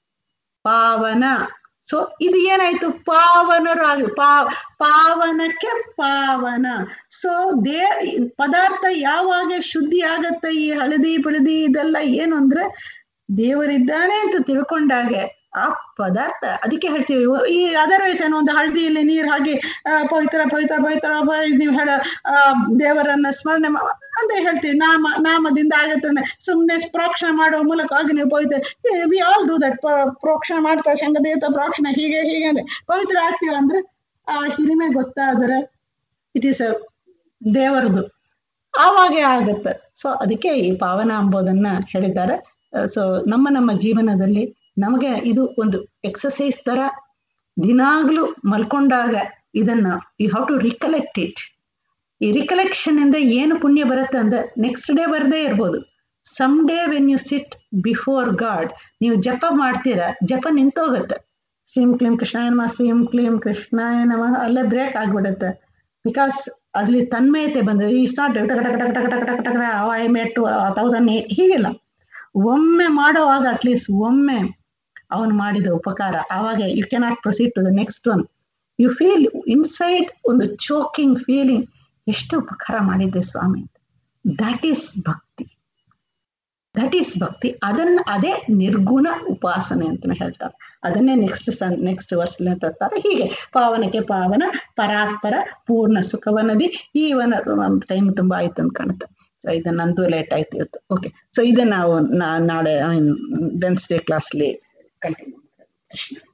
[SPEAKER 1] ಪಾವನ ಸೊ ಇದು ಏನಾಯ್ತು ಪಾವನರಾಗಿ ಪಾ ಪಾವನಕ್ಕೆ ಪಾವನ ಸೊ ದೇ ಪದಾರ್ಥ ಯಾವಾಗ ಶುದ್ಧಿ ಆಗತ್ತೆ ಈ ಹಳದಿ ಬಿಳದಿ ಇದೆಲ್ಲ ಏನು ಅಂದ್ರೆ ದೇವರಿದ್ದಾನೆ ಅಂತ ತಿಳ್ಕೊಂಡಾಗೆ ಆ ಪದಾರ್ಥ ಅದಕ್ಕೆ ಹೇಳ್ತೀವಿ ಈ ಅದರ್ವೈಸ್ ಏನೋ ಒಂದು ಹಳದಿಯಲ್ಲಿ ನೀರು ಹಾಕಿ ಪವಿತ್ರ ಪವಿತ್ರ ಪವಿತ್ರ ನೀವು ಹೇಳ ದೇವರನ್ನ ಸ್ಮರಣೆ ಅಂತ ಹೇಳ್ತೀವಿ ನಾಮ ನಾಮದಿಂದ ಆಗತ್ತೆ ಸುಮ್ಮನೆ ಪ್ರೋಕ್ಷಣೆ ಮಾಡುವ ಮೂಲಕವಾಗಿ ನೀವು ಪವಿತ್ರ ವಿ ಆಲ್ ಡೂ ದಟ್ ಪ್ರೋಕ್ಷಣೆ ಮಾಡ್ತಾ ಶಂಗದೇವತ ಪ್ರೋಕ್ಷಣೆ ಹೀಗೆ ಹೀಗೆ ಅಂದ್ರೆ ಪವಿತ್ರ ಆಗ್ತೀವ ಅಂದ್ರೆ ಆ ಹಿರಿಮೆ ಗೊತ್ತಾದ್ರೆ ಇಟ್ ಈಸ್ ಅ ದೇವರದು ಆವಾಗೆ ಆಗತ್ತೆ ಸೊ ಅದಕ್ಕೆ ಈ ಪಾವನ ಅಂಬೋದನ್ನ ಹೇಳಿದ್ದಾರೆ ಸೊ ನಮ್ಮ ನಮ್ಮ ಜೀವನದಲ್ಲಿ ನಮಗೆ ಇದು ಒಂದು ಎಕ್ಸಸೈಸ್ ತರ ದಿನಾಗ್ಲೂ ಮಲ್ಕೊಂಡಾಗ ಇದನ್ನ you have to recollect it
[SPEAKER 2] ಈ ರಿಕಲೆಕ್ಷನ್ ಇಂದ ಏನು ಪುಣ್ಯ ಬರುತ್ತೆ ಅಂದ್ರೆ ನೆಕ್ಸ್ಟ್ ಡೇ ಬರದೇ ಇರ್ಬೋದು some day when you sit before God ನೀವು ಜಪ ಮಾಡ್ತೀರಾ ಜಪ ನಿಂತೋಗುತ್ತೆ ಸಿಂ ಕ್ಲೀಂ ಕೃಷ್ಣಾಯ ನಮ ಸಿಂ ಕ್ಲೀಂ ಕೃಷ್ಣಾಯ ನಮ ಅಲ್ಲೇ ಬ್ರೇಕ್ ಆಗ್ಬಿಡುತ್ತೆ ಬಿಕಾಸ್ ಅದ್ರಲ್ಲಿ ತನ್ಮಯತೆ ಬಂದ ಈ ಸ್ಟಾರ್ಟ್ ಟಕ ಟಕ ಟಕ ಟಕ ಟಕ ಟಕ ಟಕ ಐ ಮೇಟ್ ಟು ತೌಸಂಡ್ ಹೀಗಿಲ್ಲ ಒಮ್ಮೆ ಮಾಡೋವಾಗ ಅಟ್ಲೀಸ್ಟ್ ಒಮ್ಮೆ ಅವನು ಮಾಡಿದ ಉಪಕಾರ ಆವಾಗ you cannot proceed to the next one you feel inside ಒಂದು ಚೋಕಿಂಗ್ ಫೀಲಿಂಗ್ ಎಷ್ಟು ಉಪಕಾರ ಮಾಡಿದ್ದೆ ಸ್ವಾಮಿ ಅಂತ that is bhakti that is bhakti ಅದನ್ನ ಅದೇ ನಿರ್ಗುಣ ಉಪಾಸನೆ ಅಂತ ಹೇಳ್ತಾರೆ ಅದನ್ನೇ ನೆಕ್ಸ್ಟ್ ಸನ್ ನೆಕ್ಸ್ಟ್ ವರ್ಷ ತರ್ತಾರೆ ಹೀಗೆ ಪಾವನಕ್ಕೆ ಪಾವನ ಪರಾತ್ಪರ ಪೂರ್ಣ ಸುಖವನದಿ ಈ ವನ ಟೈಮ್ ತುಂಬಾ ಆಯ್ತು ಅಂತ ಕಾಣುತ್ತೆ ಸೊ ಇದನ್ನ ನಂದು ಲೇಟ್ ಆಯ್ತು ಇವತ್ತು ಓಕೆ ಸೊ ಇದನ್ನ ನಾವು ನಾಳೆ ವೆನ್ಸ್ಡೇ ಕ್ಲಾಸ್ಲಿ ಕಂಟಿನ್ಯೂ ಕೃಷ್ಣ